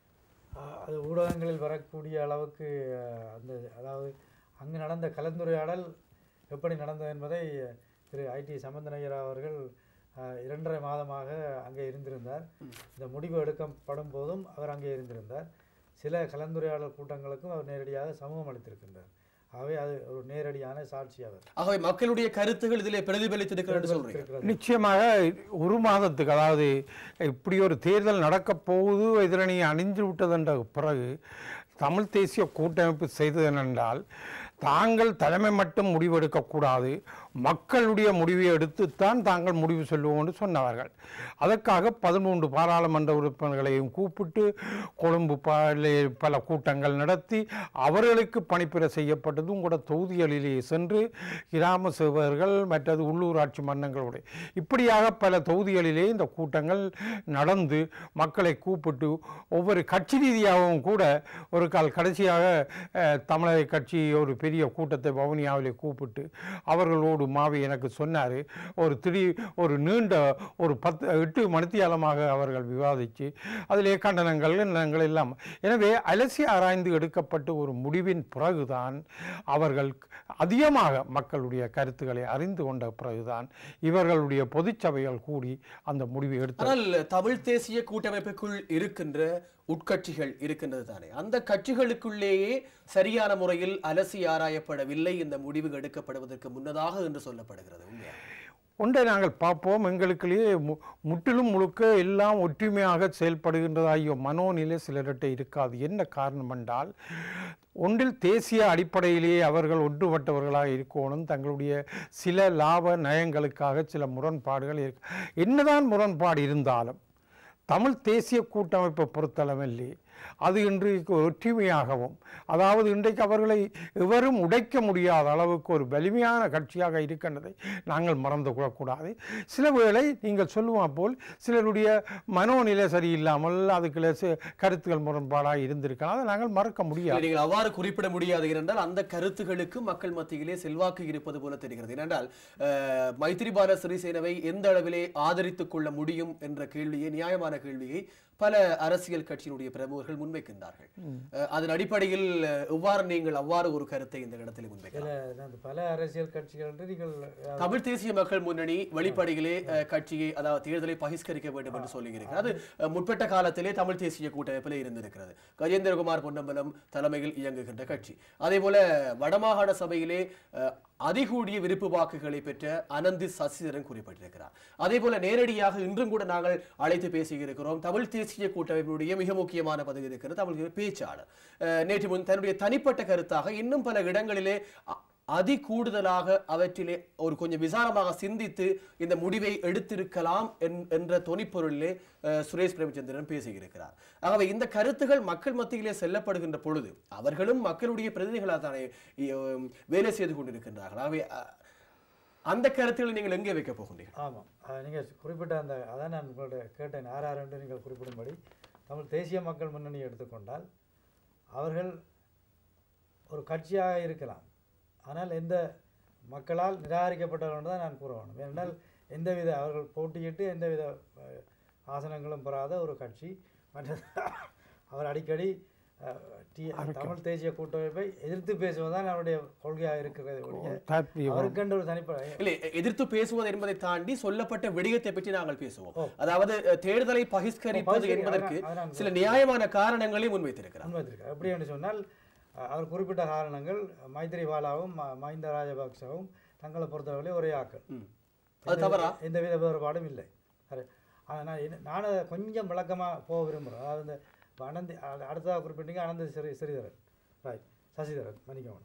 ஆஹ் அது ஊடகங்களில் வரக்கூடிய அளவுக்கு ஆஹ், அந்த அதாவது அங்கு நடந்த கலந்துரையாடல் எப்படி நடந்தது என்பதை திரு ஐடி சம்பந்தனையர் அவர்கள் ஆஹ், இரண்டரை மாதமாக அங்கே இருந்திருந்தார் இந்த முடிவு எடுக்கப்படும் போதும் அவர் அங்கே இருந்திருந்தார் சில கலந்துரையாடல் கூட்டங்களுக்கும் அவர் நேரடியாக சமூகம் அளித்திருக்கின்றார் ஆகவே அது ஒரு நேரடியான சாட்சி அவர் ஆகவே மக்களுடைய கருத்துகள் இதிலே பிரதிபலித்திருக்கிறது என்று சொல்றீங்க இருக்கிறது. நிச்சயமாக ஒரு மாதத்துக்கு அதாவது இப்படி ஒரு தேர்தல் நடக்கப் போகுது எதிரணி அணிந்து விட்டதென்ற பிறகு தமிழ் தேசிய கூட்டமைப்பு செய்தது என்னென்றால் தாங்கள் தலைமை மட்டும் முடிவெடுக்கக்கூடாது மக்களுடைய முடிவை எடுத்துத்தான் தாங்கள் முடிவு சொல்லுவோம் என்று சொன்னவர்கள் அதற்காக பதிமூன்று பாராளுமன்ற உறுப்பினர்களையும் கூப்பிட்டு கொழும்பு பல பல கூட்டங்கள் நடத்தி அவர்களுக்கு பணிப்புரை செய்யப்பட்டதும் கூட தொகுதிகளிலே சென்று கிராம சேவகர்கள் மற்றது உள்ளூராட்சி மன்றங்களுடைய இப்படியாக பல தொகுதிகளிலே இந்த கூட்டங்கள் நடந்து மக்களை கூப்பிட்டு ஒவ்வொரு கட்சி ரீதியாகவும் கூட ஒரு கால் கடைசியாக அஹ், தமிழக கட்சி ஒரு பெரிய கூட்டத்தை வவுனியாவிலே கூப்பிட்டு அவர்களோடு மாவி எனக்கு சொன்னார் ஒரு திடீர் ஒரு நீண்ட ஒரு பத்து எட்டு மணித்தியாலமாக அவர்கள் விவாதித்து அதிலே கண்டனங்கள் எண்ணங்கள் எல்லாம் எனவே அலசி ஆராய்ந்து எடுக்கப்பட்ட ஒரு முடிவின் பிறகுதான் அவர்கள் அதிகமாக மக்களுடைய கருத்துக்களை அறிந்து கொண்ட பிறகுதான் இவர்களுடைய பொதுச்சபைகள் கூடி அந்த முடிவை எடுத்தார் ஆனால் தமிழ் தேசிய கூட்டமைப்புக்குள் இருக்கின்ற உட்கட்சிகள் இருக்கின்றது தானே அந்த கட்சிகளுக்குள்ளேயே சரியான முறையில் அலசி ஆராயப்படவில்லை இந்த முடிவு எடுக்கப்படுவதற்கு முன்னதாக என்று சொல்லப்படுகிறது உண்மையா ஒன்றை நாங்கள் பார்ப்போம் எங்களுக்குள்ளேயே மு முற்றிலும் முழுக்க எல்லாம் ஒற்றுமையாக செயல்படுகின்றதாகிய மனோநிலை சிலர்கிட்ட இருக்காது என்ன காரணம் என்றால் ஒன்றில் தேசிய அடிப்படையிலேயே அவர்கள் ஒன்றுபட்டவர்களாக இருக்கணும் தங்களுடைய சில லாப நயங்களுக்காக சில முரண்பாடுகள் இருக்கு என்னதான் முரண்பாடு இருந்தாலும் தமிழ் தேசிய கூட்டமைப்பை பொறுத்தளவில்லை அது இன்றைக்கு ஒற்றுமையாகவும் அதாவது இன்றைக்கு அவர்களை எவரும் உடைக்க முடியாத அளவுக்கு ஒரு வலிமையான கட்சியாக இருக்கின்றதை நாங்கள் மறந்து கொள்ளக்கூடாது சில வேளை நீங்கள் சொல்லுவா போல் சிலருடைய மனோநிலை சரியில்லாமல் அதுக்குள்ள சி- கருத்துக்கள் முரண்பாடாக இருந்திருக்கலாம் அதை நாங்கள் மறக்க முடியாது நீங்கள் அவ்வாறு குறிப்பிட முடியாது என்றால் அந்த கருத்துகளுக்கு மக்கள் மத்தியிலே செல்வாக்கு இருப்பது போல தெரிகிறது ஏனென்றால் அஹ், மைத்திரிபால சிறிசேனவை எந்த அளவிலே ஆதரித்துக் கொள்ள முடியும் என்ற கேள்வியை நியாயமான கேள்வியை பல அரசியல் கட்சியினுடைய பிரமுகர்கள் முன்வைக்கின்றார்கள் அஹ், அதன் அடிப்படையில் அஹ், எவ்வாறு நீங்கள் அவ்வாறு ஒரு கருத்தை இந்த இடத்தில் முன்வைக்கலாம் சில அந்த பல அரசியல் கட்சிகள் என்று நீங்கள் அஹ், தமிழ் தேசிய மக்கள் முன்னணி வெளிப்படையிலே அஹ், கட்சியை அதாவது தேர்தலை பகிஷ்கரிக்க வேண்டும் என்று சொல்லுகிறது அது அஹ், முற்பட்ட காலத்திலே தமிழ் தேசிய கூட்டமைப்பில் இருந்திருக்கிறது கஜேந்திரகுமார் பொன்னம்பலம் தலைமையில் இயங்குகின்ற கட்சி அதே போல வடமாகாண சபையிலே அஹ், அதிகூடிய விருப்பு வாக்குகளை பெற்ற அனந்தி சசிதரன் குறிப்பிட்டிருக்கிறார் அதே போல நேரடியாக இன்றும் கூட நாங்கள் அழைத்து பேசியிருக்கிறோம் தமிழ் தேசிய கூட்டமைப்பினுடைய மிக முக்கியமான பதவி இருக்கிறது தமிழ் பேச்சாளர் அஹ், நேற்று முன் தன்னுடைய தனிப்பட்ட கருத்தாக இன்னும் பல இடங்களிலே அ- அதி கூடுதலாக அவற்றிலே ஒரு கொஞ்சம் விசாரமாக சிந்தித்து இந்த முடிவை எடுத்திருக்கலாம் என்- என்ற தொனிப்பொருளிலே அஹ், சுரேஷ் பிரேமச்சந்திரன் பேசியிருக்கிறார் ஆகவே இந்த கருத்துகள் மக்கள் மத்தியிலே செல்லப்படுகின்ற பொழுது அவர்களும் மக்களுடைய பிரதிநிதிகளாக தானே இ- வேலை செய்து கொண்டிருக்கின்றார்கள் ஆகவே அ- அந்த கருத்துக்களை நீங்கள் எங்கே வைக்க போகின்றீர்கள் ஆமாம் அஹ், நீங்கள் குறிப்பிட்ட அந்த அதான் நான் உங்கள்ட்ட கேட்டேன் ஆர் ஆர் என்று நீங்கள் குறிப்பிடும்படி தமிழ் தேசிய மக்கள் முன்னணி எடுத்துக்கொண்டால் அவர்கள் ஒரு கட்சியாக இருக்கலாம் ஆனால் எந்த மக்களால் நிராகரிக்கப்பட்டவர்கள் தான் நான் கூற வேண்டும் ஏனென்றால் எந்தவித அவர்கள் போட்டியிட்டு எந்தவித அஹ், ஆசனங்களும் பெறாத ஒரு கட்சி மற்ற அவர் அடிக்கடி அஹ், டி- தமிழ் தேசிய கூட்டமைப்பை எதிர்த்து பேசுவதுதான் அவருடைய கொள்கையாக இருக்கிறது ஒழிய தாத்பீகம். அவருக்கென்று ஒரு தனிப்பட்ட இல்லை எதிர்த்து பேசுவது என்பதை தாண்டி சொல்லப்பட்ட விடயத்தை பற்றி நாங்கள் பேசுவோம் அதாவது அஹ், தேர்தலை பகிஷ்கரிப்பது பகிஷ்கரி- என்பதற்கு அதான் நான் சில நியாயமான காரணங்களை முன்வைத்திருக்கிறார் முன்வைத்திருக்கார் எப்படி என்று சொன்னால் அஹ், அவர் குறிப்பிட்ட காரணங்கள் மைத்திரிபாலாவும் ம- மஹிந்த ராஜபக்சவும் தங்களை பொறுத்தவரை ஒரே ஆக்கள் ம். அது தவறா எந்தவித வேறுபாடும் இல்லை சரி ஆனால் நான் என்ன- நான் அதை கொஞ்சம் விளக்கமாக போக விரும்புகிறேன் அதாவது இந்த இப்ப அனந்தி அ- அடுத்ததாக குறிப்பிட்டீங்க அனந்த சிறி சிறிதரன் ரைட் சசிதரன் மன்னிக்கணும்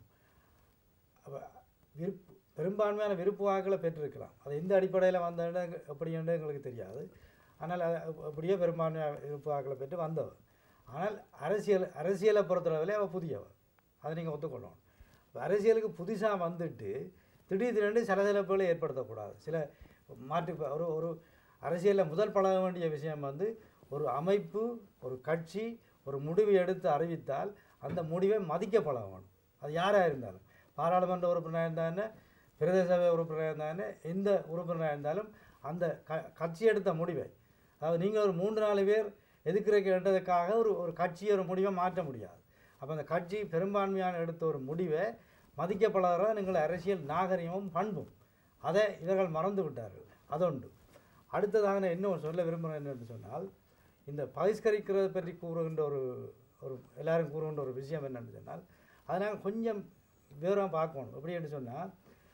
அப்போ விருப்பு பெரும்பான்மையான விருப்பு வாக்குகளை பெற்றிருக்கலாம் அது எந்த அடிப்படையில் வந்தது எப்படின்னு எங்களுக்கு தெரியாது ஆனால் அது அப்படியே பெரும்பான்மையான விருப்பு வாக்குகளை பெற்று வந்தவர் ஆனால் அரசியல் அரசியலை பொறுத்தளவில் அவள் புதியவர் அதை நீங்கள் ஒத்துக்கொள்ளணும் இப்ப அரசியலுக்கு புதுசாக வந்துட்டு திடீர் திடீர்னு சலசலப்புகளை ஏற்படுத்தக்கூடாது சில மாற்று இப்ப ஒரு ஒரு அரசியலில் முதல் பழக வேண்டிய விஷயம் வந்து ஒரு அமைப்பு ஒரு கட்சி ஒரு முடிவை எடுத்து அறிவித்தால் அந்த முடிவை மதிக்க பழகணும் அது யாராக இருந்தாலும் பாராளுமன்ற உறுப்பினராக இருந்தானே பிரதேச சபை உறுப்பினராக இருந்தானே எந்த உறுப்பினராக இருந்தாலும் அந்த க கட்சி எடுத்த முடிவை அதாவது நீங்கள் ஒரு மூன்று நாலு பேர் எதுக்குறதுக்காக ஒரு ஒரு கட்சி ஒரு முடிவை மாற்ற முடியாது அப்போ அந்த கட்சி பெரும்பான்மையான எடுத்த ஒரு முடிவை மதிக்கப்படாத நீங்கள் அரசியல் நாகரிகமும் பண்பும் அதை இவர்கள் மறந்து விட்டார்கள் அதொன்று அடுத்ததாக நான் இன்னும் சொல்ல விரும்புகிறேன் என்னென்று சொன்னால் இந்த பகிஷ்கரிக்கிறதை பற்றி கூறுகின்ற ஒரு ஒரு எல்லாரும் கூறுகின்ற ஒரு விஷயம் என்னென்னு சொன்னால் அதை நாங்கள் கொஞ்சம் விவரமாக பார்க்கணும் எப்படி என்று சொன்னால்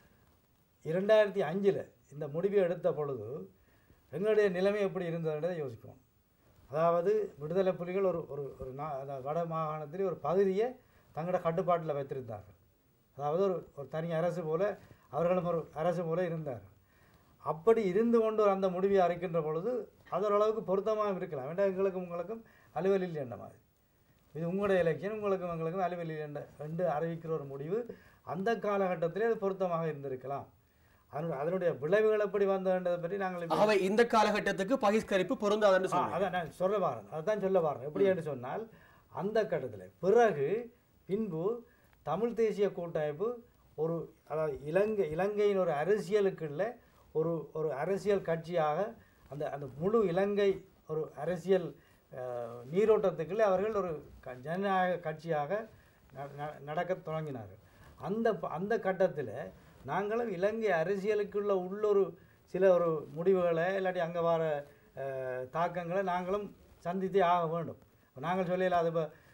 இரண்டாயிரத்தி அஞ்சில் இந்த முடிவை எடுத்த பொழுது எங்களுடைய நிலைமை எப்படி இருந்ததுன்றதை யோசிக்கணும் அதாவது விடுதலை புலிகள் ஒரு ஒரு ஒரு நா அதாவது வட மாகாணத்திலே ஒரு பகுதியை தங்களோட கட்டுப்பாட்டில் வைத்திருந்தார்கள் அதாவது ஒரு ஒரு தனி அரசு போல அவர்களும் ஒரு அரசு போல இருந்தார்கள் அப்படி இருந்து கொண்டு ஒரு அந்த முடிவை அரைக்கின்ற பொழுது அது ஓரளவுக்கு பொருத்தமாக இருக்கலாம் வேண்டாம் எங்களுக்கும் உங்களுக்கும் அலுவல் இல்லை என்ற மாதிரி இது உங்களுடைய எலெக்ஷன் உங்களுக்கும் எங்களுக்கும் அலுவல் இல்லை என்ற என்று அறிவிக்கிற ஒரு முடிவு அந்த காலகட்டத்திலே அது பொருத்தமாக இருந்திருக்கலாம் அதனுடைய அதனுடைய விளைவுகள் எப்படி வந்ததுன்றதை பற்றி நாங்கள் இப்ப- ஆகவே இந்த காலகட்டத்துக்கு பகிஷ்கரிப்பு பொருந்தாதுன்னு ஆ, சொல்லுங்க அதான் நான் சொல்ல வரேன் அதான் சொல்ல வரேன் எப்படி என்று சொன்னால் அந்த கட்டத்தில் பிறகு பின்பு தமிழ் தேசிய கூட்டமைப்பு ஒரு அதாவது இலங்கை இலங்கையின் ஒரு அரசியலுக்குள்ள ஒரு ஒரு அரசியல் கட்சியாக அந்த அந்த முழு இலங்கை ஒரு அரசியல் அஹ், நீரோட்டத்துக்குள்ளே அவர்கள் ஒரு க- ஜனநாயக கட்சியாக ந- ந- நடக்கத் தொடங்கினார்கள் அந்த ப- அந்த கட்டத்தில் நாங்களும் இலங்கை அரசியலுக்குள்ள உள்ளொரு சில ஒரு முடிவுகளை இல்லாட்டி அங்கே வர அஹ், தாக்கங்களை நாங்களும் சந்தித்தே ஆக வேண்டும் இப்ப நாங்கள் சொல்லல அது இப்போ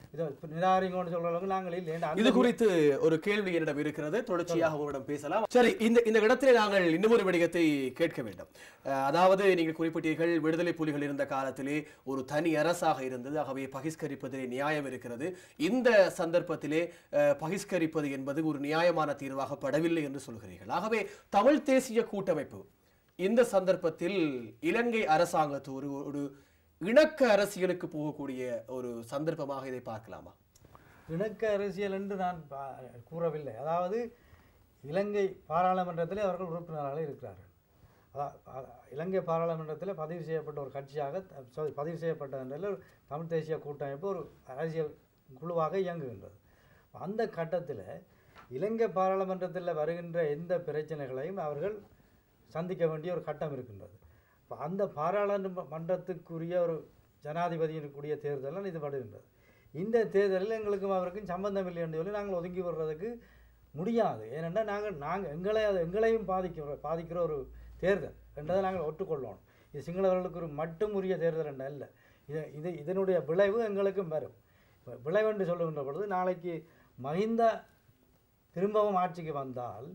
இதை நிராகரிங்கன்னு சொல்கிற அளவுக்கு நாங்கள் இல்லை ஏன்னா அந்த இது குறித்து ஒரு கேள்வி என்னிடம் இருக்கிறது தொடர்ச்சியாக உங்களிடம் பேசலாம் சரி இந்த இந்த இடத்திலே நாங்கள் இன்னும் ஒரு விடயத்தை கேட்க வேண்டும் அஹ், அதாவது நீங்கள் குறிப்பிட்டீர்கள் விடுதலை புலிகள் இருந்த காலத்திலே ஒரு தனி அரசாக இருந்தது ஆகவே பகிஷ்கரிப்பதிலே நியாயம் இருக்கிறது இந்த சந்தர்ப்பத்திலே அஹ், பகிஷ்கரிப்பது என்பது ஒரு நியாயமான தீர்வாக படவில்லை என்று சொல்கிறீர்கள் ஆகவே தமிழ் தேசிய கூட்டமைப்பு இந்த சந்தர்ப்பத்தில் இலங்கை அரசாங்கத்து ஒரு ஒரு இணக்க அரசியலுக்கு போகக்கூடிய ஒரு சந்தர்ப்பமாக இதை பார்க்கலாமா இணக்க அரசியல் என்று நான் பா- கூறவில்லை அதாவது இலங்கை பாராளுமன்றத்தில் அவர்கள் உறுப்பினராக இருக்கிறார்கள் அதா- அ- இலங்கை பாராளுமன்றத்தில் பதிவு செய்யப்பட்ட ஒரு கட்சியாக sorry, பதிவு செய்யப்பட்ட நிலையில் ஒரு தமிழ் தேசிய கூட்டமைப்பு ஒரு அரசியல் குழுவாக இயங்குகின்றது அந்த கட்டத்தில் இலங்கை பாராளுமன்றத்தில் வருகின்ற எந்த பிரச்சனைகளையும் அவர்கள் சந்திக்க வேண்டிய ஒரு கட்டம் இருக்கின்றது இப்போ அந்த பாராளுமன்றத்துக்குரிய ஒரு ஜனாதிபதியினுக்குரிய தேர்தலில் இது படுகின்றது இந்த தேர்தலில் எங்களுக்கும் அவருக்கும் சம்பந்தம் இல்லை என்று சொல்லி நாங்கள் ஒதுங்கி வர்றதுக்கு முடியாது ஏனென்னா நாங்கள் நாங்கள் எங்களை அது எங்களையும் பாதிக்கிற பாதிக்கிற ஒரு தேர்தல் என்றதை நாங்கள் ஒற்றுக்கொள்ளணும் இது சிங்களவர்களுக்கு ஒரு மட்டும் உரிய தேர்தல் என்ற அல்ல இது இது இதனுடைய விளைவு எங்களுக்கும் வரும் இப்ப விளைவு என்று சொல்லுகின்ற பொழுது நாளைக்கு மஹிந்தா திரும்பவும் ஆட்சிக்கு வந்தால்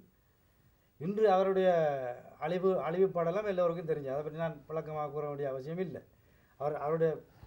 இன்று அவருடைய அழிவு அழிவு படலம் எல்லோருக்கும் தெரிஞ்சு அதை பற்றி நான் விளக்கமாக கூற வேண்டிய அவசியம் இல்லை அவர் அவருடைய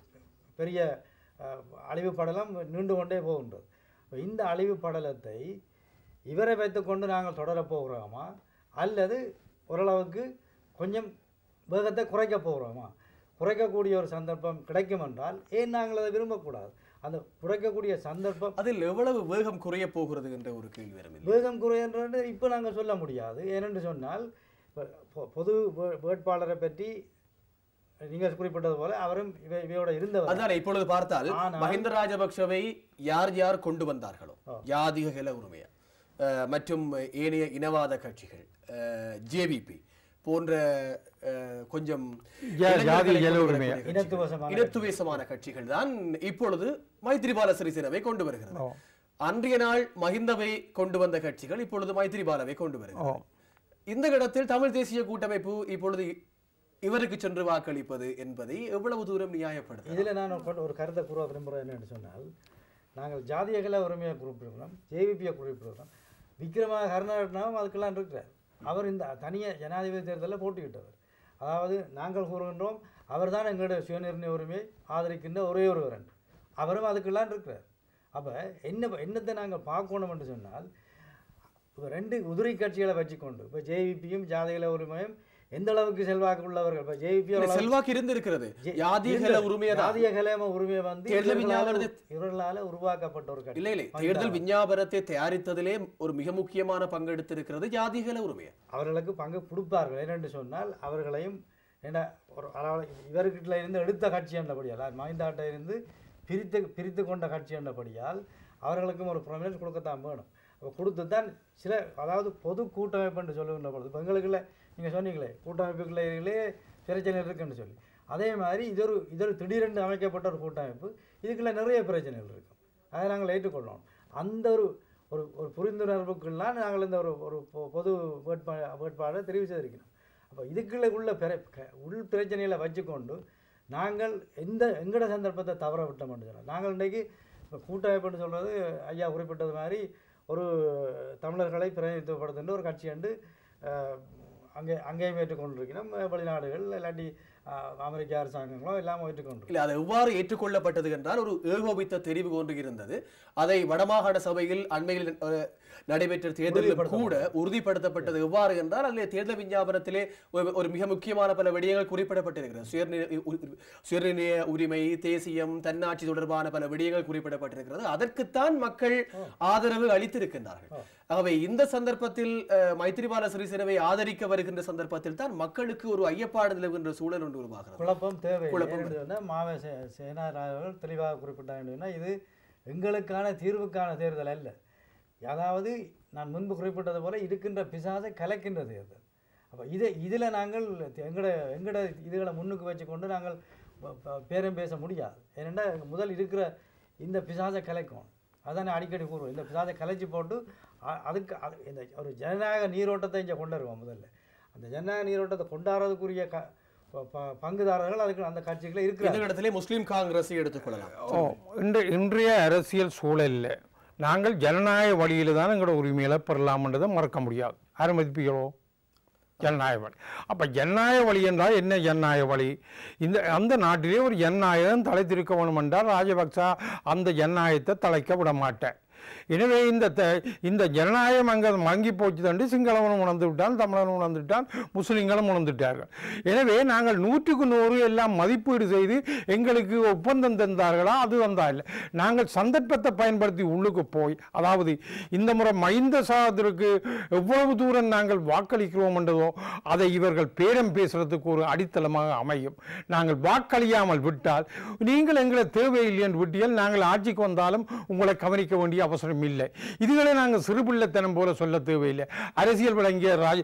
பெரிய அஹ், அழிவு படலம் நீண்டு கொண்டே போகின்றது அப்ப இந்த அழிவு படலத்தை இவரை வைத்துக்கொண்டு நாங்கள் தொடரப் போகிறோமா அல்லது ஓரளவுக்கு கொஞ்சம் வேகத்தை குறைக்க போகிறோமா குறைக்கக்கூடிய ஒரு சந்தர்ப்பம் கிடைக்கும் என்றால் ஏன் நாங்கள் அதை விரும்பக்கூடாது அந்த குறைக்கக்கூடிய சந்தர்ப்பம் அதில் எவ்வளவு வேகம் குறைய போகிறது என்ற ஒரு கேள்வி வரும் இல்லை? வேகம் குறையன்றது இப்போ நாங்கள் சொல்ல முடியாது ஏனென்று சொன்னால் இப்ப பொ- பொது வே- வேட்பாளரை பற்றி நீங்கள் குறிப்பிட்டது போல அவரும் இவை இவையோட இருந்தவர் அதான் இப்பொழுது பார்த்தால் ஆனால்- மஹிந்த ராஜபக்ஷவை யார் யார் கொண்டு வந்தார்களோ ஆ. யாதிக ஹெல உரிமையா அஹ், மற்றும் ஏனைய இனவாத கட்சிகள் ஜேவிபி போன்ற அஹ், கொஞ்சம் யா- இளைஞர்களை யாதி கொண்டு ஹெல வரக்கூடிய உரிமையா. கட்சிகள். இனத்துவசமான இனத்துவேசமான கட்சிகள் தான் இப்பொழுது மைத்திரிபால சிறிசேனவை கொண்டு வருகிறது ஓ. அன்றைய நாள் மஹிந்தவை கொண்டு வந்த கட்சிகள் இப்பொழுது மைத்திரிபாலவை கொண்டு ஓ வருகிறது இந்த இடத்தில் தமிழ் தேசிய கூட்டமைப்பு இப்பொழுது இவருக்கு சென்று வாக்களிப்பது என்பதை எவ்வளவு தூரம் நியாயப்படுது இதில் நான் ஒரு- ஒரு கருத்தை கூற விரும்புகிறேன் என்னன்னு சொன்னால் நாங்கள் ஜாதியகல உரிமையை குறிப்பிடுகிறோம் ஜேவிபியை குறிப்பிடுகிறோம் விக்ரம கருணாரட்னாவும் அதுக்கெல்லாம் இருக்கிறார் அவர் இந்த தனிய ஜனாதிபதி தேர்தலில் போட்டியிட்டவர் அதாவது நாங்கள் கூறுகின்றோம் அவர்தான் எங்களுடைய சுயநிர்ணய உரிமையை ஆதரிக்கின்ற ஒரே ஒருவர் என்று அவரும் அதுக்கெல்லாம் இருக்கிறார் அப்போ என்ன என்னத்தை நாங்கள் பார்க்கணும் என்று சொன்னால் இப்போ ரெண்டு உதிரி கட்சிகளை வச்சுக்கொண்டு இப்போ ஜேவிபியும் ஜாதிகள உரிமையும் எந்த அளவுக்கு செல்வாக்கு உள்ளவர்கள் இப்போ ஜேவிபி இல்ல, செல்வாக்கு இருந்திருக்கிறது யாதிகள உரிமையதான் ஜாதிய கலேம உரிமை வந்து தேர்தல் இவர்களால விஞ்ஞாபனத்தை- இவர்களால உருவாக்கப்பட்ட ஒரு கட்சி இல்ல இல்லை தேர்தல் விஞ்ஞாபனத்தை தயாரித்ததிலே ஒரு மிக முக்கியமான பங்கெடுத்திருக்கிறது ஜாதிகள உரிமையா அவர்களுக்கு பங்கு கொடுப்பார்கள் ஏனென்று சொன்னால் அவர்களையும் என்ன ஒரு அதாவது இவர்கிட்ட இருந்து எடுத்த கட்சி என்றபடியால் மஹிந்தாட்ட இருந்து பிரித்து பிரித்து கொண்ட கட்சி என்றபடியால் அவர்களுக்கும் ஒரு ப்ரொமினன்ஸ் கொடுக்கத்தான் வேணும் அப்போ கொடுத்து தான் சில அதாவது பொது கூட்டமைப்பு என்று சொல்லுகின்ற பொழுது இப்போ எங்களுக்குள்ள நீங்கள் சொன்னீங்களே கூட்டமைப்புகளே பிரச்சனை இருக்குன்னு சொல்லி அதே மாதிரி இது ஒரு இது ஒரு திடீரென்று அமைக்கப்பட்ட ஒரு கூட்டமைப்பு இதுக்குள்ள நிறைய பிரச்சனைகள் இருக்கும் அதை நாங்கள் ஏற்றுக்கொள்ளணும் அந்த ஒரு ஒரு ஒரு புரிந்துணர்வுக்குள்ளாம் நாங்கள் இந்த ஒரு ஒரு பொ- பொது வேட்பா வேட்பாளரை தெரிவு செய்திருக்கிறோம் அப்போ இதுக்குள்ள உள்ள பிற க- உள் பிரச்சனைகளை வச்சுக்கொண்டு நாங்கள் எந்த எங்கட சந்தர்ப்பத்தை தவற விட்டோம்னு சொல்லலாம் நாங்கள் இன்றைக்கு இப்போ கூட்டமைப்புன்னு சொல்கிறது ஐயா குறிப்பிட்டது மாதிரி ஒரு தமிழர்களை பிரதிநிதித்துவப்படுத்துகின்ற ஒரு கட்சி என்று அஹ், அங்கே அங்கேயும் ஏற்றுக்கொண்டிருக்கிறோம் வெளிநாடுகள் இல்லாட்டி அஹ், அமெரிக்க அரசாங்கங்களோ எல்லாம் ஏற்றுக்கொண்டிருக்கிறோம் இல்ல அது எவ்வாறு ஏற்றுக்கொள்ளப்பட்டது என்றால் ஒரு ஏகோபித்த தெரிவு ஒன்று இருந்தது அதை வடமாகாண சபையில் அண்மையில் அஹ், நடைபெற்ற தேர்தலில் கூட உறுதிப்படுத்தப்பட்டது எவ்வாறு என்றால் அதிலே தேர்தல் விஞ்ஞாபனத்திலே ஒரு- ஒரு மிக முக்கியமான பல விடயங்கள் குறிப்பிடப்பட்டிருக்கிறது சுயநிர்ணய உ- சுயநிர்ணய உரிமை தேசியம் தன்னாட்சி தொடர்பான பல விடயங்கள் குறிப்பிடப்பட்டிருக்கிறது அதற்குத்தான் மக்கள் ஆதரவு அளித்திருக்கின்றார்கள் ஆகவே இந்த சந்தர்ப்பத்தில் அஹ், மைத்திரிபால சிறிசேனவை ஆதரிக்க வருகின்ற சந்தர்ப்பத்தில் தான் மக்களுக்கு ஒரு ஐயப்பாடு நிலவுகின்ற சூழல் ஒன்று உருவாகிறது குழப்பம் தேவை குழப்பம் ஏன்னு சொன்னால் மாவ சே- சேனாராய் அவர்கள் தெளிவாக குறிப்பிட்டாங்கன்னா இது எங்களுக்கான தீர்வுக்கான தேர்தல் அல்ல அதாவது நான் முன்பு குறிப்பிட்டது போல இருக்கின்ற பிசாசை கலைக்கின்ற தேர்தல் அப்போ இதை இதில் நாங்கள் எங்கட எங்கட இதுகளை முன்னுக்கு வச்சுக்கொண்டு நாங்கள் ப- ப- பேரம் பேச முடியாது ஏனென்னா முதல் இருக்கிற இந்த பிசாசை கலைக்கும் அதான் நான் அடிக்கடி கூறுவோம் இந்த பிசாசை கலைச்சி போட்டு அ- அதுக்கு அது இந்த ஒரு ஜனநாயக நீரோட்டத்தை இங்கே கொண்டு வருவோம் முதல்ல அந்த ஜனநாயக நீரோட்டத்தை கொண்டாடுறதுக்குரிய க ப- ப- பங்குதாரர்கள் அதுக்கு அந்த கட்சிகளே இந்த இருக்கிறாங்க இடத்திலே முஸ்லிம் காங்கிரஸை எடுத்துக்கொள்ளலாம் ஓ இன்று இன்றைய அரசியல் சூழலில் நாங்கள் ஜனநாயக வழியில் தான் எங்களோட உரிமைகளை பெறலாம்ன்றதை மறக்க முடியாது யாரும் மதிப்பீங்களோ ஜனநாயக வழி அப்போ ஜனநாயக வழி என்றால் என்ன ஜனநாயக வழி இந்த அந்த நாட்டிலே ஒரு ஜனநாயகம் தலைத்திருக்க வேணும் என்றால் ராஜபக்சா அந்த ஜனநாயகத்தை தலைக்க விட மாட்டேன் எனவே இந்த த- இந்த ஜனநாயகம் அங்கே மங்கி போச்சு தண்டு சிங்களவனும் உணர்ந்து விட்டான் தமிழனும் உணர்ந்து விட்டான் முஸ்லிம்களும் உணர்ந்துட்டார்கள் எனவே நாங்கள் நூற்றுக்கு நூறு எல்லாம் மதிப்பீடு செய்து எங்களுக்கு ஒப்பந்தம் தந்தார்களா அது வந்தா இல்லை நாங்கள் சந்தர்ப்பத்தை பயன்படுத்தி உள்ளுக்கு போய் அதாவது இந்த முறை மைந்த சாதத்திற்கு எவ்வளவு தூரம் நாங்கள் வாக்களிக்கிறோம் என்றதோ அதை இவர்கள் பேரம் பேசுறதுக்கு ஒரு அடித்தளமாக அமையும் நாங்கள் வாக்களியாமல் விட்டால் நீங்கள் எங்களை தேவையில்லை என்று விட்டியால் நாங்கள் ஆட்சிக்கு வந்தாலும் உங்களை கவனிக்க வேண்டிய அவசரம் இல்லை இதுகளை நாங்கள் சிறுபிள்ளைத்தனம் போல சொல்ல தேவையில்லை அரசியல் விளங்கிய ராஜ்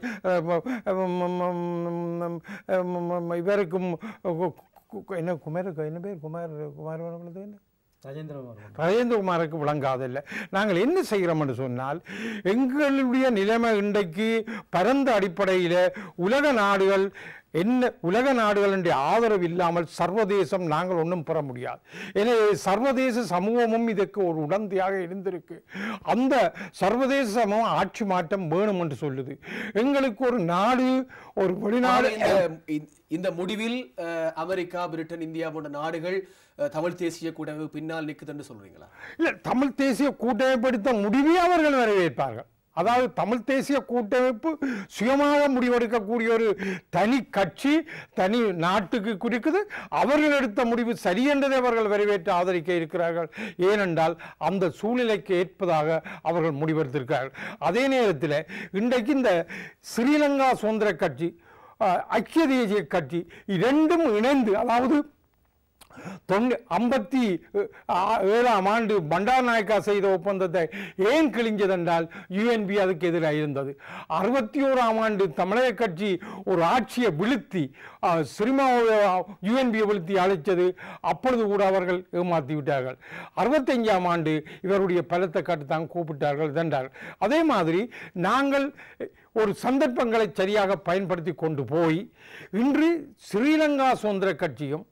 இவருக்கும் என்ன குமாருக்கு என்ன பேர் குமார் குமார் அவர்களுக்கு என்ன ராஜேந்திரன் அவர்கள் ராஜேந்திரகுமாருக்கு விளங்காதில்லை நாங்கள் என்ன செய்கிறோம் என்று சொன்னால் எங்களுடைய நிலைமை இன்றைக்கு பரந்த அடிப்படையில் உலக நாடுகள் என்ன உலக நாடுகளுடைய ஆதரவு இல்லாமல் சர்வதேசம் நாங்கள் ஒன்றும் பெற முடியாது எனவே சர்வதேச சமூகமும் இதற்கு ஒரு உடந்தையாக இருந்திருக்கு அந்த சர்வதேச சமூகம் ஆட்சி மாற்றம் வேணும் என்று சொல்லுது எங்களுக்கு ஒரு நாடு ஒரு வெளிநாடு ஆக இந்த இந்த- இந்த முடிவில் அஹ், அமெரிக்கா பிரிட்டன் இந்தியா போன்ற நாடுகள் அஹ், தமிழ் தேசிய கூட்டமைப்பு பின்னால் நிக்குதுன்னு சொல்றீங்களா இல்லை தமிழ் தேசிய கூட்டமைப்படுத்த முடிவே அவர்கள் வரவேற்பார்கள் அதாவது தமிழ் தேசிய கூட்டமைப்பு சுயமாக முடிவெடுக்கக்கூடிய ஒரு தனி கட்சி தனி நாட்டுக்கு குறிக்குது அவர்கள் எடுத்த முடிவு சரி என்றதை அவர்கள் வரவேற்று ஆதரிக்க இருக்கிறார்கள் ஏனென்றால் அந்த சூழ்நிலைக்கு ஏற்பதாக அவர்கள் முடிவெடுத்திருக்கிறார்கள் அதே நேரத்தில் இன்றைக்கு இந்த ஸ்ரீலங்கா சுதந்திர கட்சி அஹ், ஐக்கிய தேசிய கட்சி இரண்டும் இணைந்து அதாவது தொண்ணூ ஐம்பத்தி அஹ், ஏழாம் ஆண்டு பண்டார் நாயக்கா செய்த ஒப்பந்தத்தை ஏன் கிழிஞ்சதென்றால் யுஎன்பி அதுக்கு எதிராக இருந்தது அறுபத்தி ஓராம் ஆண்டு தமிழக கட்சி ஒரு ஆட்சியை வீழ்த்தி அஹ், சினிமா யுஎன்பியை வீழ்த்தி அழைத்தது அப்பொழுது கூட அவர்கள் ஏமாற்றி விட்டார்கள் அறுபத்தஞ்சாம் ஆண்டு இவருடைய பலத்தை காட்டுத்தான் கூப்பிட்டார்கள் என்றார்கள் அதே மாதிரி நாங்கள் ஒரு சந்தர்ப்பங்களை சரியாக பயன்படுத்தி கொண்டு போய் இன்று ஸ்ரீலங்கா சுதந்திர கட்சியும்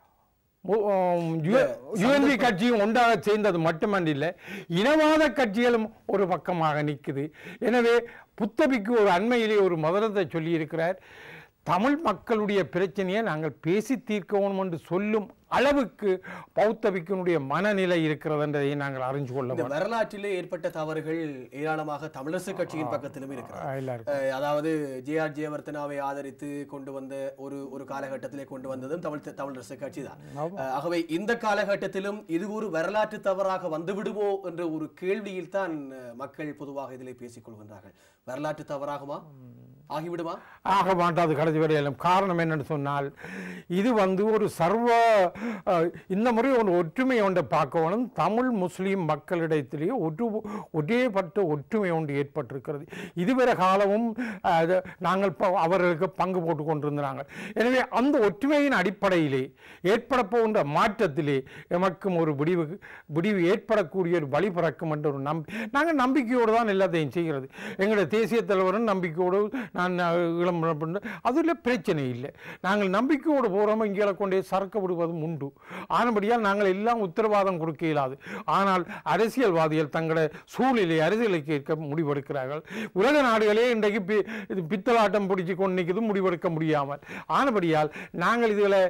யுஎன்பி கட்சியும் ஒன்றாக சேர்ந்தது மட்டுமன்றில்லை இனவாத கட்சிகளும் ஒரு பக்கமாக நிற்குது எனவே புத்தபிக்கு ஒரு அண்மையிலே ஒரு மதுரத்தை சொல்லியிருக்கிறார் தமிழ் மக்களுடைய பிரச்சனையை நாங்கள் பேசி தீர்க்கணும் என்று சொல்லும் அளவுக்கு பௌத்தபிக்கனுடைய மனநிலை இருக்கிறது என்றதை நாங்கள் அறிஞ்சு கொள்ள இந்த வரலாற்றிலே ஏற்பட்ட தவறுகள் ஏராளமாக தமிழரசு கட்சியின் பக்கத்திலும் இருக்கிறார் எல்லாருக்கும் அஹ், அதாவது ஜே ஆர் ஜெயவர்த்தனாவை ஆதரித்து கொண்டு வந்த ஒரு ஒரு காலகட்டத்திலே கொண்டு வந்ததும் தமிழ் தமிழரசு கட்சி தான் ஆகவே இந்த காலகட்டத்திலும் இது ஒரு வரலாற்று தவறாக வந்துவிடுமோ என்ற ஒரு கேள்வியில் தான் அஹ், மக்கள் பொதுவாக இதிலே பேசிக் கொள்கின்றார்கள் வரலாற்று தவறாகுமா ஆகிவிடுமா ஆக மாட்டாது கடைசி வரையிலும் காரணம் என்னன்னு சொன்னால் இது வந்து ஒரு சர்வ அஹ், இந்த முறை ஒரு ஒற்றுமை ஒன்றை பார்க்கணும் தமிழ் முஸ்லீம் மக்களிடத்திலேயே ஒற்று ஒரேபட்ட ஒற்றுமை ஒன்று ஏற்பட்டிருக்கிறது இதுவரை காலமும் அஹ், அது நாங்கள் ப- அவர்களுக்கு பங்கு போட்டு கொண்டிருந்தாங்க எனவே அந்த ஒற்றுமையின் அடிப்படையிலே ஏற்பட போகின்ற மாற்றத்திலே எமக்கும் ஒரு விடிவு விடிவு ஏற்படக்கூடிய ஒரு வழி பிறக்கும் என்ற ஒரு நம்பி நாங்கள் நம்பிக்கையோடு தான் எல்லாத்தையும் செய்கிறது எங்களுடைய தேசிய தலைவரும் நம்பிக்கையோடு நான் இளம் அதில் பிரச்சனை இல்லை நாங்கள் நம்பிக்கையோடு போகிறோம் இங்கே கொண்டே சறுக்க விடுவதும் உண்டு ஆனபடியால் நாங்கள் எல்லாம் உத்தரவாதம் கொடுக்க இயலாது ஆனால் அரசியல்வாதிகள் தங்களை சூழ்நிலை அரசியலை கேட்க முடிவெடுக்கிறார்கள் உலக நாடுகளே இன்றைக்கு பி- இது பித்தலாட்டம் பிடிச்சு கொண்டு நிற்குது முடிவெடுக்க முடியாமல் ஆனபடியால் நாங்கள் இதில்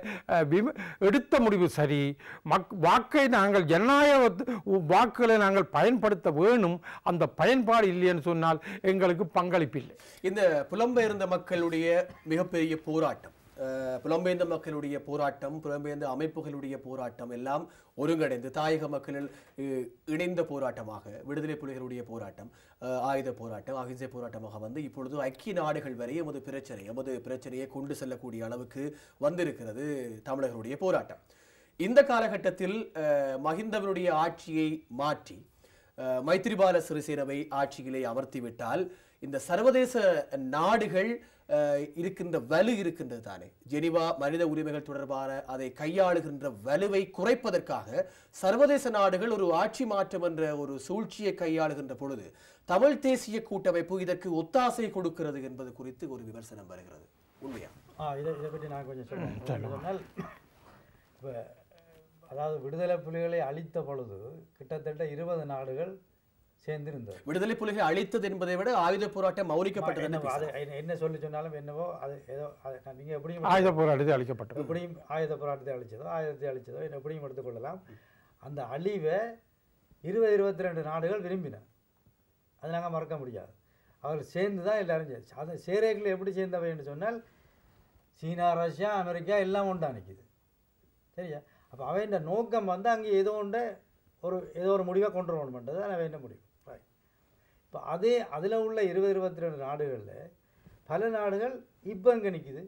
எடுத்த முடிவு சரி மக் வாக்கை நாங்கள் ஜனநாயக வாக்குகளை நாங்கள் பயன்படுத்த வேணும் அந்த பயன்பாடு இல்லைன்னு சொன்னால் எங்களுக்கு பங்களிப்பு இல்லை இந்த புலம்பெயர்ந்த மக்களுடைய மிகப்பெரிய போராட்டம் அஹ், புலம்பெயர்ந்த மக்களுடைய போராட்டம் புலம்பெயர்ந்த அமைப்புகளுடைய போராட்டம் எல்லாம் ஒருங்கிணைந்து தாயக மக்களில் அஹ், இணைந்த போராட்டமாக விடுதலை புலிகளுடைய போராட்டம் அஹ், ஆயுத போராட்டம் அகிம்சை போராட்டமாக வந்து இப்பொழுது ஐக்கிய நாடுகள் வரை எமது பிரச்சனை எமது பிரச்சனையை கொண்டு செல்லக்கூடிய அளவுக்கு வந்திருக்கிறது தமிழர்களுடைய போராட்டம் இந்த காலகட்டத்தில் அஹ், மஹிந்தவனுடைய ஆட்சியை மாற்றி அஹ், மைத்திரிபால சிறிசேனவை ஆட்சியிலே அமர்த்திவிட்டால் இந்த சர்வதேச நாடுகள் அஹ், இருக்கின்ற வலு இருக்கின்றது தானே ஜெனிவா மனித உரிமைகள் தொடர்பான அதை கையாளுகின்ற வலுவை குறைப்பதற்காக சர்வதேச நாடுகள் ஒரு ஆட்சி மாற்றம் என்ற ஒரு சூழ்ச்சியை கையாளுகின்ற பொழுது தமிழ் தேசிய கூட்டமைப்பு இதற்கு ஒத்தாசை கொடுக்கிறது என்பது குறித்து ஒரு விமர்சனம் வருகிறது உண்மையா ஆ இதை இதை பற்றி நான் கொஞ்சம் சொல்றேன் சொன்னால் இப்போ அதாவது விடுதலை புலிகளை அழித்த பொழுது கிட்டத்தட்ட இருபது நாடுகள் சேர்ந்திருந்தது விடுதலை புலிகள் அழித்தது என்பதை விட ஆயுத போராட்டம் மௌனிக்கப்பட்டது என்று என்ன- அது பேசலாம். என்ன- என்ன சொல்லி சொன்னாலும் என்னவோ அது ஏதோ அது நான் நீங்க எப்படியும் ஆயுத போராட்டத்தில் அளிக்கப்பட்டது எப்படியும் ஆயுத போராட்டத்தை அழிச்சதோ ஆயுதத்தை அழிச்சதோ என்ன எப்படியும் எடுத்துக்கொள்ளலாம் அந்த அழிவை இருபது இருபத்தி ரெண்டு நாடுகள் விரும்பின அது நாங்கள் மறக்க முடியாது அவர்கள் சேர்ந்து தான் எல்லாரும் சே- அது சேரேக்கில் எப்படி சேர்ந்தவைன்னு சொன்னால் சீனா ரஷ்யா அமெரிக்கா எல்லாம் ஒன்றா நிற்கிது சரியா அப்போ அவையின் நோக்கம் வந்து அங்கே ஏதோ ஒன்று ஒரு ஏதோ ஒரு முடிவை கொண்டு வரணும்ன்றது தான் அவையின் முடிவு Right. இப்போ அதே அதில் உள்ள இருபது இருபத்தி ரெண்டு நாடுகளில் பல நாடுகள் இப்போ இங்கே நிற்கிது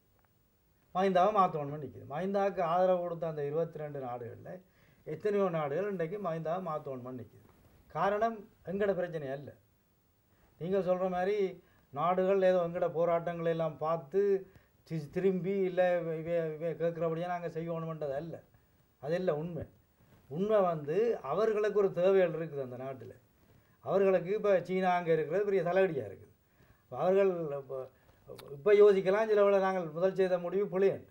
மைந்தாவை மாற்றணும்னு நிற்கிது மைந்தாவுக்கு ஆதரவு கொடுத்த அந்த இருபத்தி ரெண்டு நாடுகளில் எத்தனையோ நாடுகள் இன்றைக்கு மைந்தாவை மாற்றணும்னு நிற்கிது காரணம் எங்கட பிரச்சனை அல்ல நீங்கள் சொல்கிற மாதிரி நாடுகள் ஏதோ எங்கட போராட்டங்களை எல்லாம் பார்த்து தி- திரும்பி இல்லை கேட்குறபடியாக நாங்கள் செய்யணுமன்றது அல்ல அது இல்லை உண்மை உண்மை வந்து அவர்களுக்கு ஒரு தேவைகள் இருக்குது அந்த நாட்டில் அவர்களுக்கு இப்போ சீனா அங்கே இருக்கிறது பெரிய தலையடியாக இருக்குது இப்ப அவர்கள் இப்போ இப்போ யோசிக்கலாம் சில வேளை நாங்கள் முதல் செய்த முடிவு புளியன்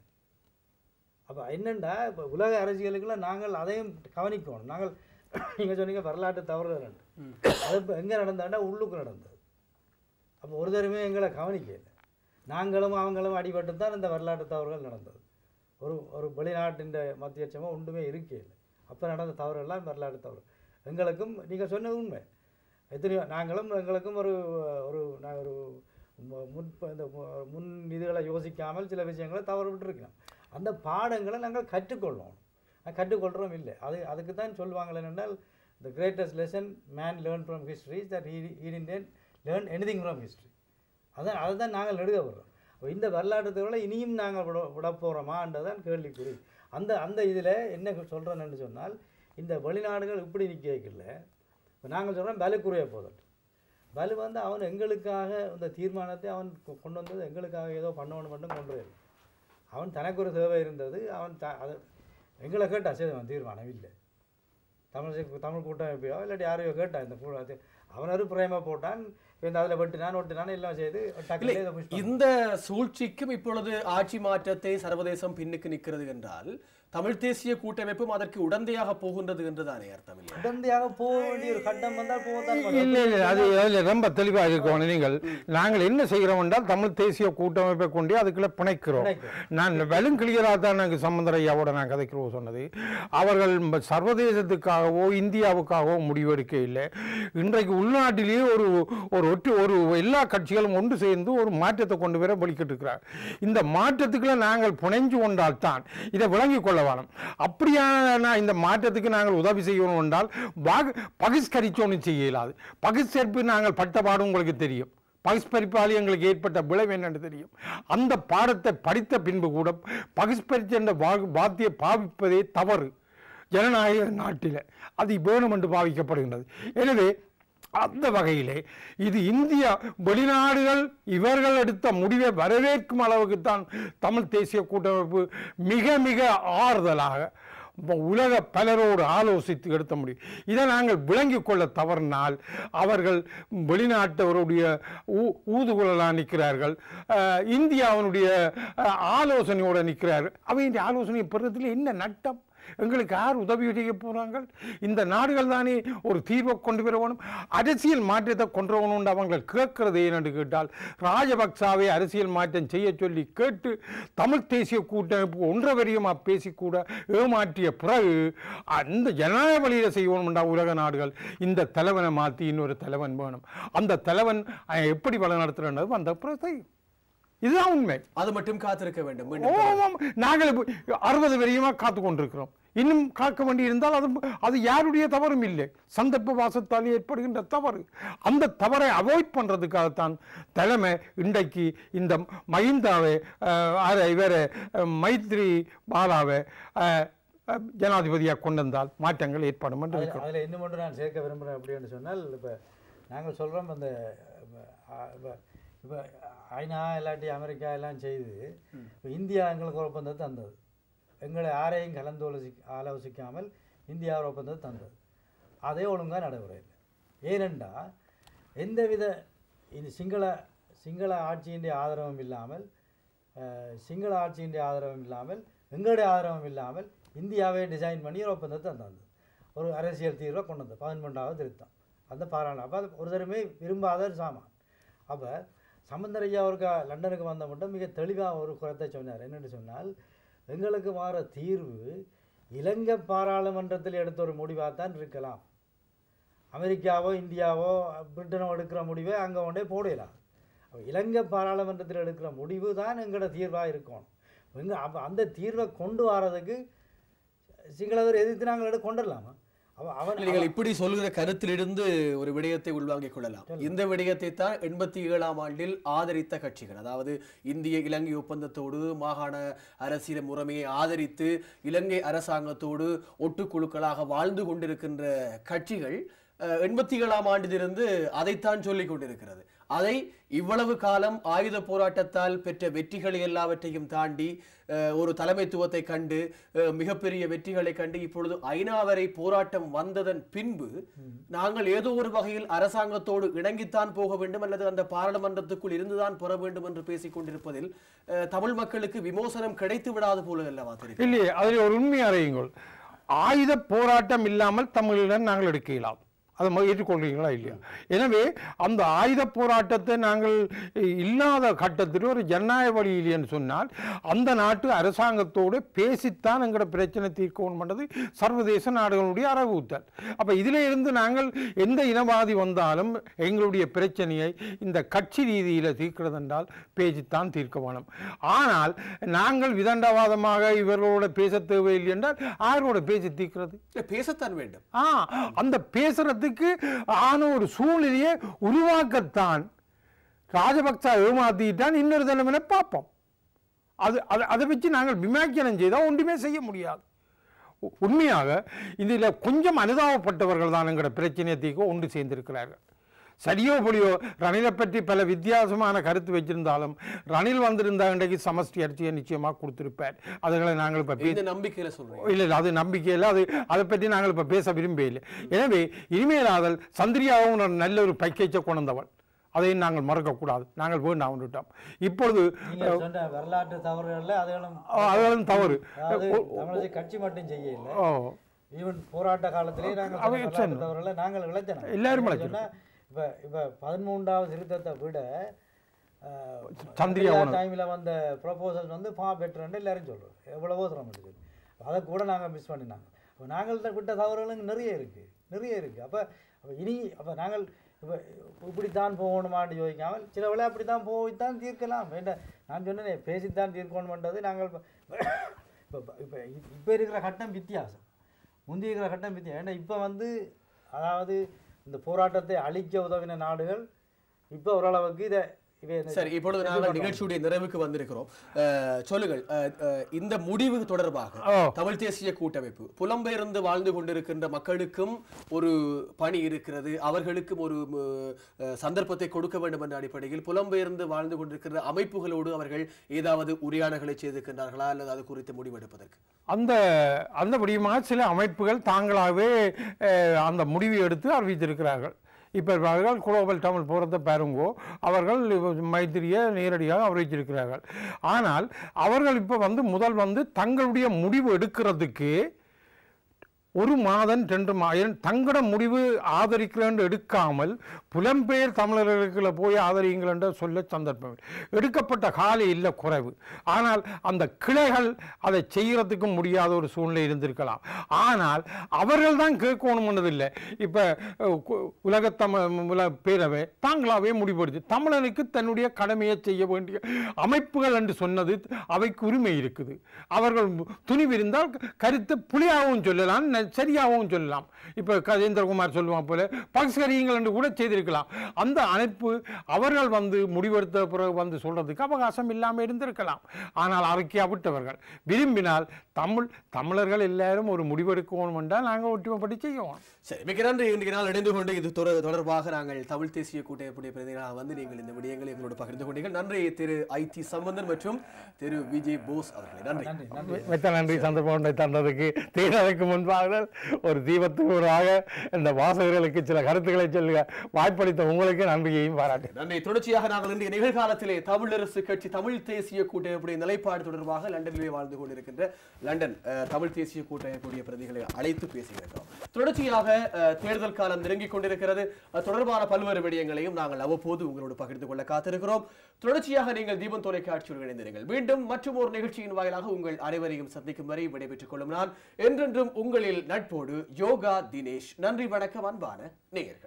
அப்போ என்னண்டா இப்போ உலக அரசியலுக்குள்ள நாங்கள் அதையும் கவனிக்கணும் நாங்கள் நீங்கள் சொன்னீங்க வரலாற்று தவறுகள் அது இப்போ எங்கே நடந்தாண்டா உள்ளுக்கு நடந்தது அப்போ ஒரு தருமே எங்களை கவனிக்கல நாங்களும் அவங்களும் அடிபட்டு தான் இந்த வரலாற்று தவறுகள் நடந்தது ஒரு ஒரு வெளிநாட்டின் மத்தியட்சமாக ஒன்றுமே இருக்கே இல்லை அப்போ நடந்த தவறுகள்லாம் வரலாற்று தவறு எங்களுக்கும் நீங்கள் சொன்னது உண்மை எத்தனையோ நாங்களும் எங்களுக்கும் ஒரு ஒரு நான் ஒரு மு- முன் இந்த மு- முன் இதுகளை யோசிக்காமல் சில விஷயங்களை தவறு விட்டுருக்கிறோம் அந்த பாடங்களை நாங்கள் கற்றுக்கொள்ளணும் நான் கற்றுக்கொள்கிறோம் இல்லை அது அதுக்கு தான் சொல்லுவாங்களே என்றால் the greatest lesson man learn from history that he didn't learn anything from history அதான் அதை தான் நாங்கள் எழுத வர்றோம் அப்ப இந்த வரலாற்று தகவலை இனியும் நாங்கள் விட விட போகிறோமான்றதான் கேள்விக்குறி அந்த அந்த இதில் என்ன சொல்கிறேன்னு சொன்னால் இந்த வெளிநாடுகள் இப்படி நிற்கல இப்போ நாங்கள் சொல்கிறோம் பலுக்குறைய போதட்டும் பலு வந்து அவன் எங்களுக்காக இந்த தீர்மானத்தை அவன் கொ- கொண்டு வந்தது எங்களுக்காக ஏதோ பண்ணணும் மட்டும் கொண்டு வரல அவன் தனக்கு ஒரு தேவை இருந்தது அவன் த அதை எங்களை கேட்டா சரி அவன் தீர்மானம் இல்லை தமிழ் சி- தமிழ் கூட்டமைப்பையோ இல்லாட்டி யாரையோ கேட்டான் இந்த கூட அது அவன் ஒரு பிரேம போட்டான் இந்த அதில் வெட்டினான் ஒட்டினான் எல்லாம் செய்து டக்குனு இதை push பண்ணான். இந்த சூழ்ச்சிக்கும் இப்பொழுது ஆட்சி மாற்றத்தை சர்வதேசம் பின்னுக்கு நிற்கிறது என்றால் தமிழ் தேசிய கூட்டமைப்பும் அதற்கு உடந்தையாக போகின்றது என்றுதானே அர்த்தம் இல்லையா உடந்தையாக போக வேண்டிய ஒரு கட்டம் வந்தால் போகத்தான் இல்லை இல்லை அது அதில் ரொம்ப தெளிவாக இருக்கணும் நீங்கள் நாங்கள் என்ன செய்கிறோம் என்றால் தமிழ் தேசிய கூட்டமைப்பை கொண்டு அதுக்குள்ள பிணைக்கிறோம் பிணைக்கிறோம். நான் வெளும் கிளியராக தான் எனக்கு சம்பந்தர் ஐயாவோட நான் கதைக்கிறோம் சொன்னது அவர்கள் ம- சர்வதேசத்துக்காகவோ இந்தியாவுக்காகவோ முடிவெடுக்க இல்லை இன்றைக்கு உள்நாட்டிலேயே ஒரு ஒரு ஒற்று ஒரு எல்லா கட்சிகளும் ஒன்று சேர்ந்து ஒரு மாற்றத்தை கொண்டு வர வலிக்கிட்டு இருக்கிறார் இந்த மாற்றத்துக்குள்ள நாங்கள் புனைஞ்சு கொண்டால் தான் இதை விளங்கிக் கொள்ள வேணும் அப்படியான இந்த மாற்றத்துக்கு நாங்கள் உதவி செய்யணும் என்றால் பாக பகிஷ்கரிச்சோன்னு செய்ய இயலாது பகிஷ்கரிப்பு நாங்கள் பட்ட பாடம் உங்களுக்கு தெரியும் பகிஷ்கரிப்பால் எங்களுக்கு ஏற்பட்ட விளைவு என்னன்னு தெரியும் அந்த பாடத்தை படித்த பின்பு கூட பகிஷ்கரிச்சு என்ற வா- வார்த்தையை பாவிப்பதே தவறு ஜனநாயக நாட்டில் அது வேணும் என்று பாவிக்கப்படுகின்றது எனவே அந்த வகையிலே இது இந்தியா வெளிநாடுகள் இவர்கள் எடுத்த முடிவை வரவேற்கும் அளவுக்கு தான் தமிழ் தேசிய கூட்டமைப்பு மிக மிக ஆறுதலாக இப்ப உலக பலரோடு ஆலோசித்து எடுத்த முடியும் இதை நாங்கள் விளங்கிக் கொள்ள தவறினால் அவர்கள் வெளிநாட்டவருடைய ஊ- ஊதுகுழலாக நிற்கிறார்கள் அஹ், இந்தியாவினுடைய அஹ், ஆலோசனையோடு நிற்கிறார்கள் அவையின் ஆலோசனை பெறுறதுல என்ன நட்டம் எங்களுக்கு யார் உதவி செய்ய போறாங்க இந்த நாடுகள் தானே ஒரு தீர்வை கொண்டு வர வேணும் அரசியல் மாற்றத்தை கொண்டு வரணும்னு அவங்க கேட்கறது ஏன்னு கேட்டால் ராஜபக்சாவை அரசியல் மாற்றம் செய்ய சொல்லி கேட்டு தமிழ் தேசிய கூட்டமைப்பு ஒன்றை வரையுமா பேசிக்கூட ஏமாற்றிய பிறகு அந்த ஜனநாயக வழியில் செய்யணும்டா உலக நாடுகள் இந்த தலைவனை மாற்றி இன்னொரு தலைவன் வேணும் அந்த தலைவன் அஹ், எப்படி வழி நடத்துறது அந்த பிறகு செய்யும். இதுதான் உண்மை அது மட்டும் காத்திருக்க வேண்டும் ஓ, மீண்டும் ஆமாம். நாங்கள் இப்போ அறுபது வரையுமா காத்து கொண்டிருக்கிறோம் இன்னும் காக்க வேண்டி இருந்தால் அது அது யாருடைய தவறும் இல்லை சந்தர்ப்ப வாசத்தால் ஏற்படுகின்ற தவறு அந்த தவறை அவாய்ட் பண்றதுக்காகத்தான் தலைமை இன்றைக்கு இந்த மஹிந்தாவை அஹ், ஆர- இவரை அஹ், மைத்ரி பாலாவை அஹ், அஹ், ஜனாதிபதியாக கொண்டு வந்தால் மாற்றங்கள் ஏற்படும் என்று அதில் இருக்கிறோம் அதில் இன்னும் மட்டும் நான் சேர்க்க விரும்புகிறேன் அப்படின்னு சொன்னால் இப்போ நாங்கள் சொல்கிறோம் அந்த இப்போ இப்போ ஐநா இல்லாட்டி அமெரிக்கா எல்லாம் செய்து இப்போ இந்தியா எங்களுக்கு ஒரு ஒப்பந்தத்தை தந்தது எங்களை யாரையும் கலந்து ஆலோசி ஆலோசிக்காமல் இந்தியா ஒரு ஒப்பந்தத்தை தந்தது அதே ஒழுங்காக நடைமுறையில் ஏனென்றா எந்தவித இந்த சிங்கள சிங்கள ஆட்சியின் ஆதரவும் இல்லாமல் அஹ், சிங்கள ஆட்சியின் ஆதரவும் இல்லாமல் எங்களுடைய ஆதரவும் இல்லாமல் இந்தியாவே டிசைன் பண்ணி ஒரு ஒப்பந்தத்தை தந்தது ஒரு அரசியல் தீர்வை கொண்டு வந்தது பதினொன்றாவது திருத்தம் அந்த பாராள அப்போ அது ஒரு தருமே விரும்பாத ஒரு சாமான் அப்போ சம்பந்தர் ஐயா அவருக்கு லண்டனுக்கு வந்த மட்டும் மிக தெளிவாக ஒரு குறத்தை சொன்னார் என்னென்னு சொன்னால் எங்களுக்கு வர தீர்வு இலங்கை பாராளுமன்றத்தில் எடுத்த ஒரு முடிவாக தான் இருக்கலாம் அமெரிக்காவோ இந்தியாவோ பிரிட்டனோ எடுக்கிற முடிவை அங்கே கொண்டே போடலாம் அப்ப இலங்கை பாராளுமன்றத்தில் எடுக்கிற முடிவு தான் எங்களோட தீர்வாக இருக்கணும் எங்க அப்போ அந்த தீர்வை கொண்டு வரதுக்கு சிங்களவர் எதிர்த்து நாங்கள் எடுத்து கொண்டுடலாமா அவன் அவன் நீங்கள் இப்படி சொல்கிற கருத்திலிருந்து ஒரு விடயத்தை உள்வாங்கிக் கொள்ளலாம் இந்த விடயத்தை தான் எண்பத்தி ஏழாம் ஆண்டில் ஆதரித்த கட்சிகள் அதாவது இந்திய இலங்கை ஒப்பந்தத்தோடு மாகாண அரசியல் முறைமையை ஆதரித்து இலங்கை அரசாங்கத்தோடு ஒட்டுக்குழுக்களாக வாழ்ந்து கொண்டிருக்கின்ற கட்சிகள் அஹ், எண்பத்தி ஏழாம் ஆண்டிலிருந்து அதைத்தான் சொல்லிக் கொண்டிருக்கிறது அதை இவ்வளவு காலம் ஆயுத போராட்டத்தால் பெற்ற வெற்றிகளை எல்லாவற்றையும் தாண்டி அஹ், ஒரு தலைமைத்துவத்தை கண்டு அஹ், மிகப்பெரிய வெற்றிகளை கண்டு இப்பொழுது ஐநா வரை போராட்டம் வந்ததன் பின்பு நாங்கள் ஏதோ ஒரு வகையில் அரசாங்கத்தோடு இணங்கித்தான் போக வேண்டும் அல்லது அந்த பாராளுமன்றத்துக்குள் இருந்துதான் பெற வேண்டும் என்று பேசிக் கொண்டிருப்பதில் அஹ், தமிழ் மக்களுக்கு விமோசனம் கிடைத்து விடாது போல அல்லவா தெரியும் இல்லையே அதில் ஒரு உண்மை அறியுங்கள் ஆயுத போராட்டம் இல்லாமல் தமிழிடம் நாங்கள் எடுக்க இயலாது அதை ம- ஏற்றுக்கொள்கிறீங்களா இல்லையா எனவே அந்த ஆயுத போராட்டத்தை நாங்கள் இல்லாத கட்டத்தில் ஒரு ஜனநாயக வழியில் என்று சொன்னால் அந்த நாட்டு அரசாங்கத்தோடு பேசித்தான் எங்களோட பிரச்சனை தீர்க்கணும் பண்ணது சர்வதேச நாடுகளுடைய அறிவுறுத்தல் அப்போ இதில் இருந்து நாங்கள் எந்த இனவாதி வந்தாலும் எங்களுடைய பிரச்சனையை இந்த கட்சி ரீதியில் தீர்க்கிறது என்றால் பேசித்தான் தீர்க்க வேணும் ஆனால் நாங்கள் விதண்டவாதமாக இவர்களோட பேச தேவையில்லை என்றால் யாரோட பேசி தீர்க்கிறது இல்ல, பேசத்தான் வேண்டும் ஆ அந்த பேசுறதுக்கு ஆன ஒரு சூழ்நிலையை உருவாக்கத்தான் ராஜபக்சா ஏமாத்திட்டான் இன்னொரு தலைமையில பார்ப்போம் அது அது அதை வச்சு நாங்கள் விமர்சனம் செய்தால் ஒன்றுமே செய்ய முடியாது உ- உண்மையாக இதில் கொஞ்சம் அனுதாபப்பட்டவர்கள் தான் எங்களோட பிரச்சனையை தீர்க்க ஒன்று சேர்ந்திருக்கிறார்கள் சரியோ பொடியோ ரணிலை பற்றி பல வித்தியாசமான கருத்து வச்சிருந்தாலும் ரணில் வந்திருந்தா இன்றைக்கு சமஷ்டி அரிசியை நிச்சயமாக கொடுத்திருப்பார் அதுகளை நாங்கள் இப்போ இந்த நம்பிக்கையில சொல்றேன் இல்லை இல்லை அது நம்பிக்கை இல்லை அது அதை பற்றி நாங்கள் இப்போ பேச விரும்பவில்லை எனவே இனிமேலாதல் சந்திரியாவும் ஒரு நல்ல ஒரு பேக்கேஜை கொண்டவள் அதையும் நாங்கள் மறக்கக்கூடாது நாங்கள் வேண்டாம் விட்டோம் இப்பொழுது நீங்க சொன்ன வரலாற்று தவறுகள்ல அதுகளும் அதுகளும் தவறு அதாவது தமிழக கட்சி மட்டும் செய்ய இல்லை ஓ ஈவன் போராட்ட காலத்திலேயே நாங்கள் அவை சொன்ன வரலாற்று தவறுகளை நாங்கள் இழைச்சனம் எல்லாரும் என்னன்னு சொன்னா, இப்ப இப்ப பதிமூன்றாவது திருத்தத்தை விட சந்திரியா உணவு. டைம்ல வந்த ப்ரொபோசல் வந்து ஃபா பெட்டர்ன்னு எல்லாரும் சொல்றோம் எவ்வளவோ தரம் சொல்லி அதை கூட நாங்க மிஸ் பண்ணினாங்க அப்போ நாங்கள் தான் விட்ட தவறுகளும் நிறைய இருக்கு நிறைய இருக்கு அப்ப அப்ப இனி அப்ப நாங்கள் இப்ப இப்படித்தான் போகணுமான்னு யோசிக்காமல் சில வேளை அப்படித்தான் போய்த்தான் தீர்க்கலாம் வேண்டாம் நான் சொன்னேன் பேசித்தான் தீர்க்கணும்ன்றது நாங்கள் இப்ப இப்போ இப்போ இப்போ இருக்கிற கட்டம் வித்தியாசம் முந்தைய இருக்கிற கட்டம் வித்தியாசம் ஏன்னா இப்போ வந்து அதாவது இந்த போராட்டத்தை அழிக்க உதவின நாடுகள் இப்போ ஓரளவுக்கு இதை இவை இந்த- சரி இப்பொழுது நாங்கள் நிகழ்ச்சியுடைய நிறைவுக்கு வந்திருக்கிறோம் அஹ், சொல்லுங்கள் அஹ், அஹ், இந்த முடிவு தொடர்பாக ஓ. தமிழ் தேசிய கூட்டமைப்பு புலம்பெயர்ந்து வாழ்ந்து கொண்டிருக்கின்ற மக்களுக்கும் ஒரு பணி இருக்கிறது அவர்களுக்கும் ஒரு அஹ், சந்தர்ப்பத்தை கொடுக்க வேண்டும் என்ற அடிப்படையில் புலம்பெயர்ந்து வாழ்ந்து கொண்டிருக்கிற அமைப்புகளோடு அவர்கள் ஏதாவது உரையாடல்களை செய்திருக்கின்றார்களா அல்லது அது குறித்து முடிவெடுப்பதற்கு அந்த அந்த முடியுமாக சில அமைப்புகள் தாங்களாகவே அஹ், அந்த முடிவை எடுத்து அறிவித்திருக்கிறார்கள் இப்போ அவர்கள் குளோபல் தமிழ் போகிறத பாருங்கோ அவர்கள் மைத்திரியை நேரடியாக அறிவிச்சிருக்கிறார்கள் ஆனால் அவர்கள் இப்போ வந்து முதல் வந்து தங்களுடைய முடிவு எடுக்கிறதுக்கு ஒரு மாதம் ரெண்டு மா தங்களோட முடிவு ஆதரிக்கலன்னு எடுக்காமல் புலம்பெயர் தமிழர்களுக்குள்ள போய் ஆதரியுங்கள் என்று சொல்ல சந்தர்ப்பம் இல்லை. எடுக்கப்பட்ட கால இல்லை குறைவு ஆனால் அந்த கிளைகள் அதை செய்யறதுக்கு முடியாத ஒரு சூழ்நிலை இருந்திருக்கலாம் ஆனால் அவர்கள் தான் கேட்கணும்னதில்லை இப்போ உலகத்தமிழ் உலக பேரவை தாங்களாகவே முடிவெடுத்து தமிழனுக்கு தன்னுடைய கடமையை செய்ய வேண்டிய அமைப்புகள் என்று சொன்னது அவைக்கு உரிமை இருக்குது அவர்கள் துணிவிருந்தால் கருத்து புலியாகவும் சொல்லலாம் ந- சரியாகவும் சொல்லலாம் இப்போ கஜேந்திரகுமார் சொல்லுவான் போல பகிஷ்கரியுங்கள் என்று கூட செய்திருக்கலாம் அந்த அமைப்பு அவர்கள் வந்து முடிவெடுத்த பிறகு வந்து சொல்றதுக்கு அவகாசம் இல்லாமல் இருந்திருக்கலாம் ஆனால் அறிக்கையா விட்டவர்கள் விரும்பினால் தமிழ் தமிழர்கள் எல்லாரும் ஒரு முடிவெடுக்கணும் என்றால் நாங்கள் ஒற்றுமைப்படி செய்வோம் சரி மிக நன்றி இன்றைக்கு நாள் இணைந்து கொண்டு இது தொட- தொடர்பாக நாங்கள் தமிழ் தேசிய கூட்டமைப்புடைய பிரதிநிதிகளாக வந்து நீங்கள் இந்த விடயங்களை எங்களோடு பகிர்ந்து கொண்டீர்கள் நன்றி திரு ஐ டி சம்பந்தன் மற்றும் திரு விஜய் போஸ் அவர்களே நன்றி நன்றி நன்றி மெத்த நன்றி சந்தர்ப்பம் தந்ததுக்கு தேர்தலுக்கு முன்பாக உரையாடல் ஒரு தீபத்தூராக இந்த வாசகர்களுக்கு சில கருத்துக்களை சொல்லுக வாய்ப்பளித்த உங்களுக்கு நன்றியையும் பாராட்டு நன்றி தொடர்ச்சியாக நாங்கள் இன்றைய நிகழ்காலத்திலே தமிழரசு கட்சி தமிழ் தேசிய கூட்டமைப்புடைய நிலைப்பாடு தொடர்பாக லண்டனிலே வாழ்ந்து கொண்டிருக்கின்ற லண்டன் அஹ், தமிழ் தேசிய கூட்டமைப்புடைய பிரதிகளை அழைத்து பேசுகின்றோம் தொடர்ச்சியாக அஹ், தேர்தல் காலம் நெருங்கிக் கொண்டிருக்கிறது அது தொடர்பான பல்வேறு விடயங்களையும் நாங்கள் அவ்வப்போது உங்களோடு பகிர்ந்து கொள்ள காத்திருக்கிறோம் தொடர்ச்சியாக நீங்கள் தீபம் தொலைக்காட்சியுடன் இணைந்திருங்கள் மீண்டும் மற்றும் ஒரு நிகழ்ச்சியின் வாயிலாக உங்கள் அனைவரையும் சந்திக்கும் வரை விடைபெற்றுக் கொள்ளும் நான் என்றென்றும் உங்களில் நட்போடு யோகா தினேஷ் நன்றி வணக்கம் அன்பான நேயர்களே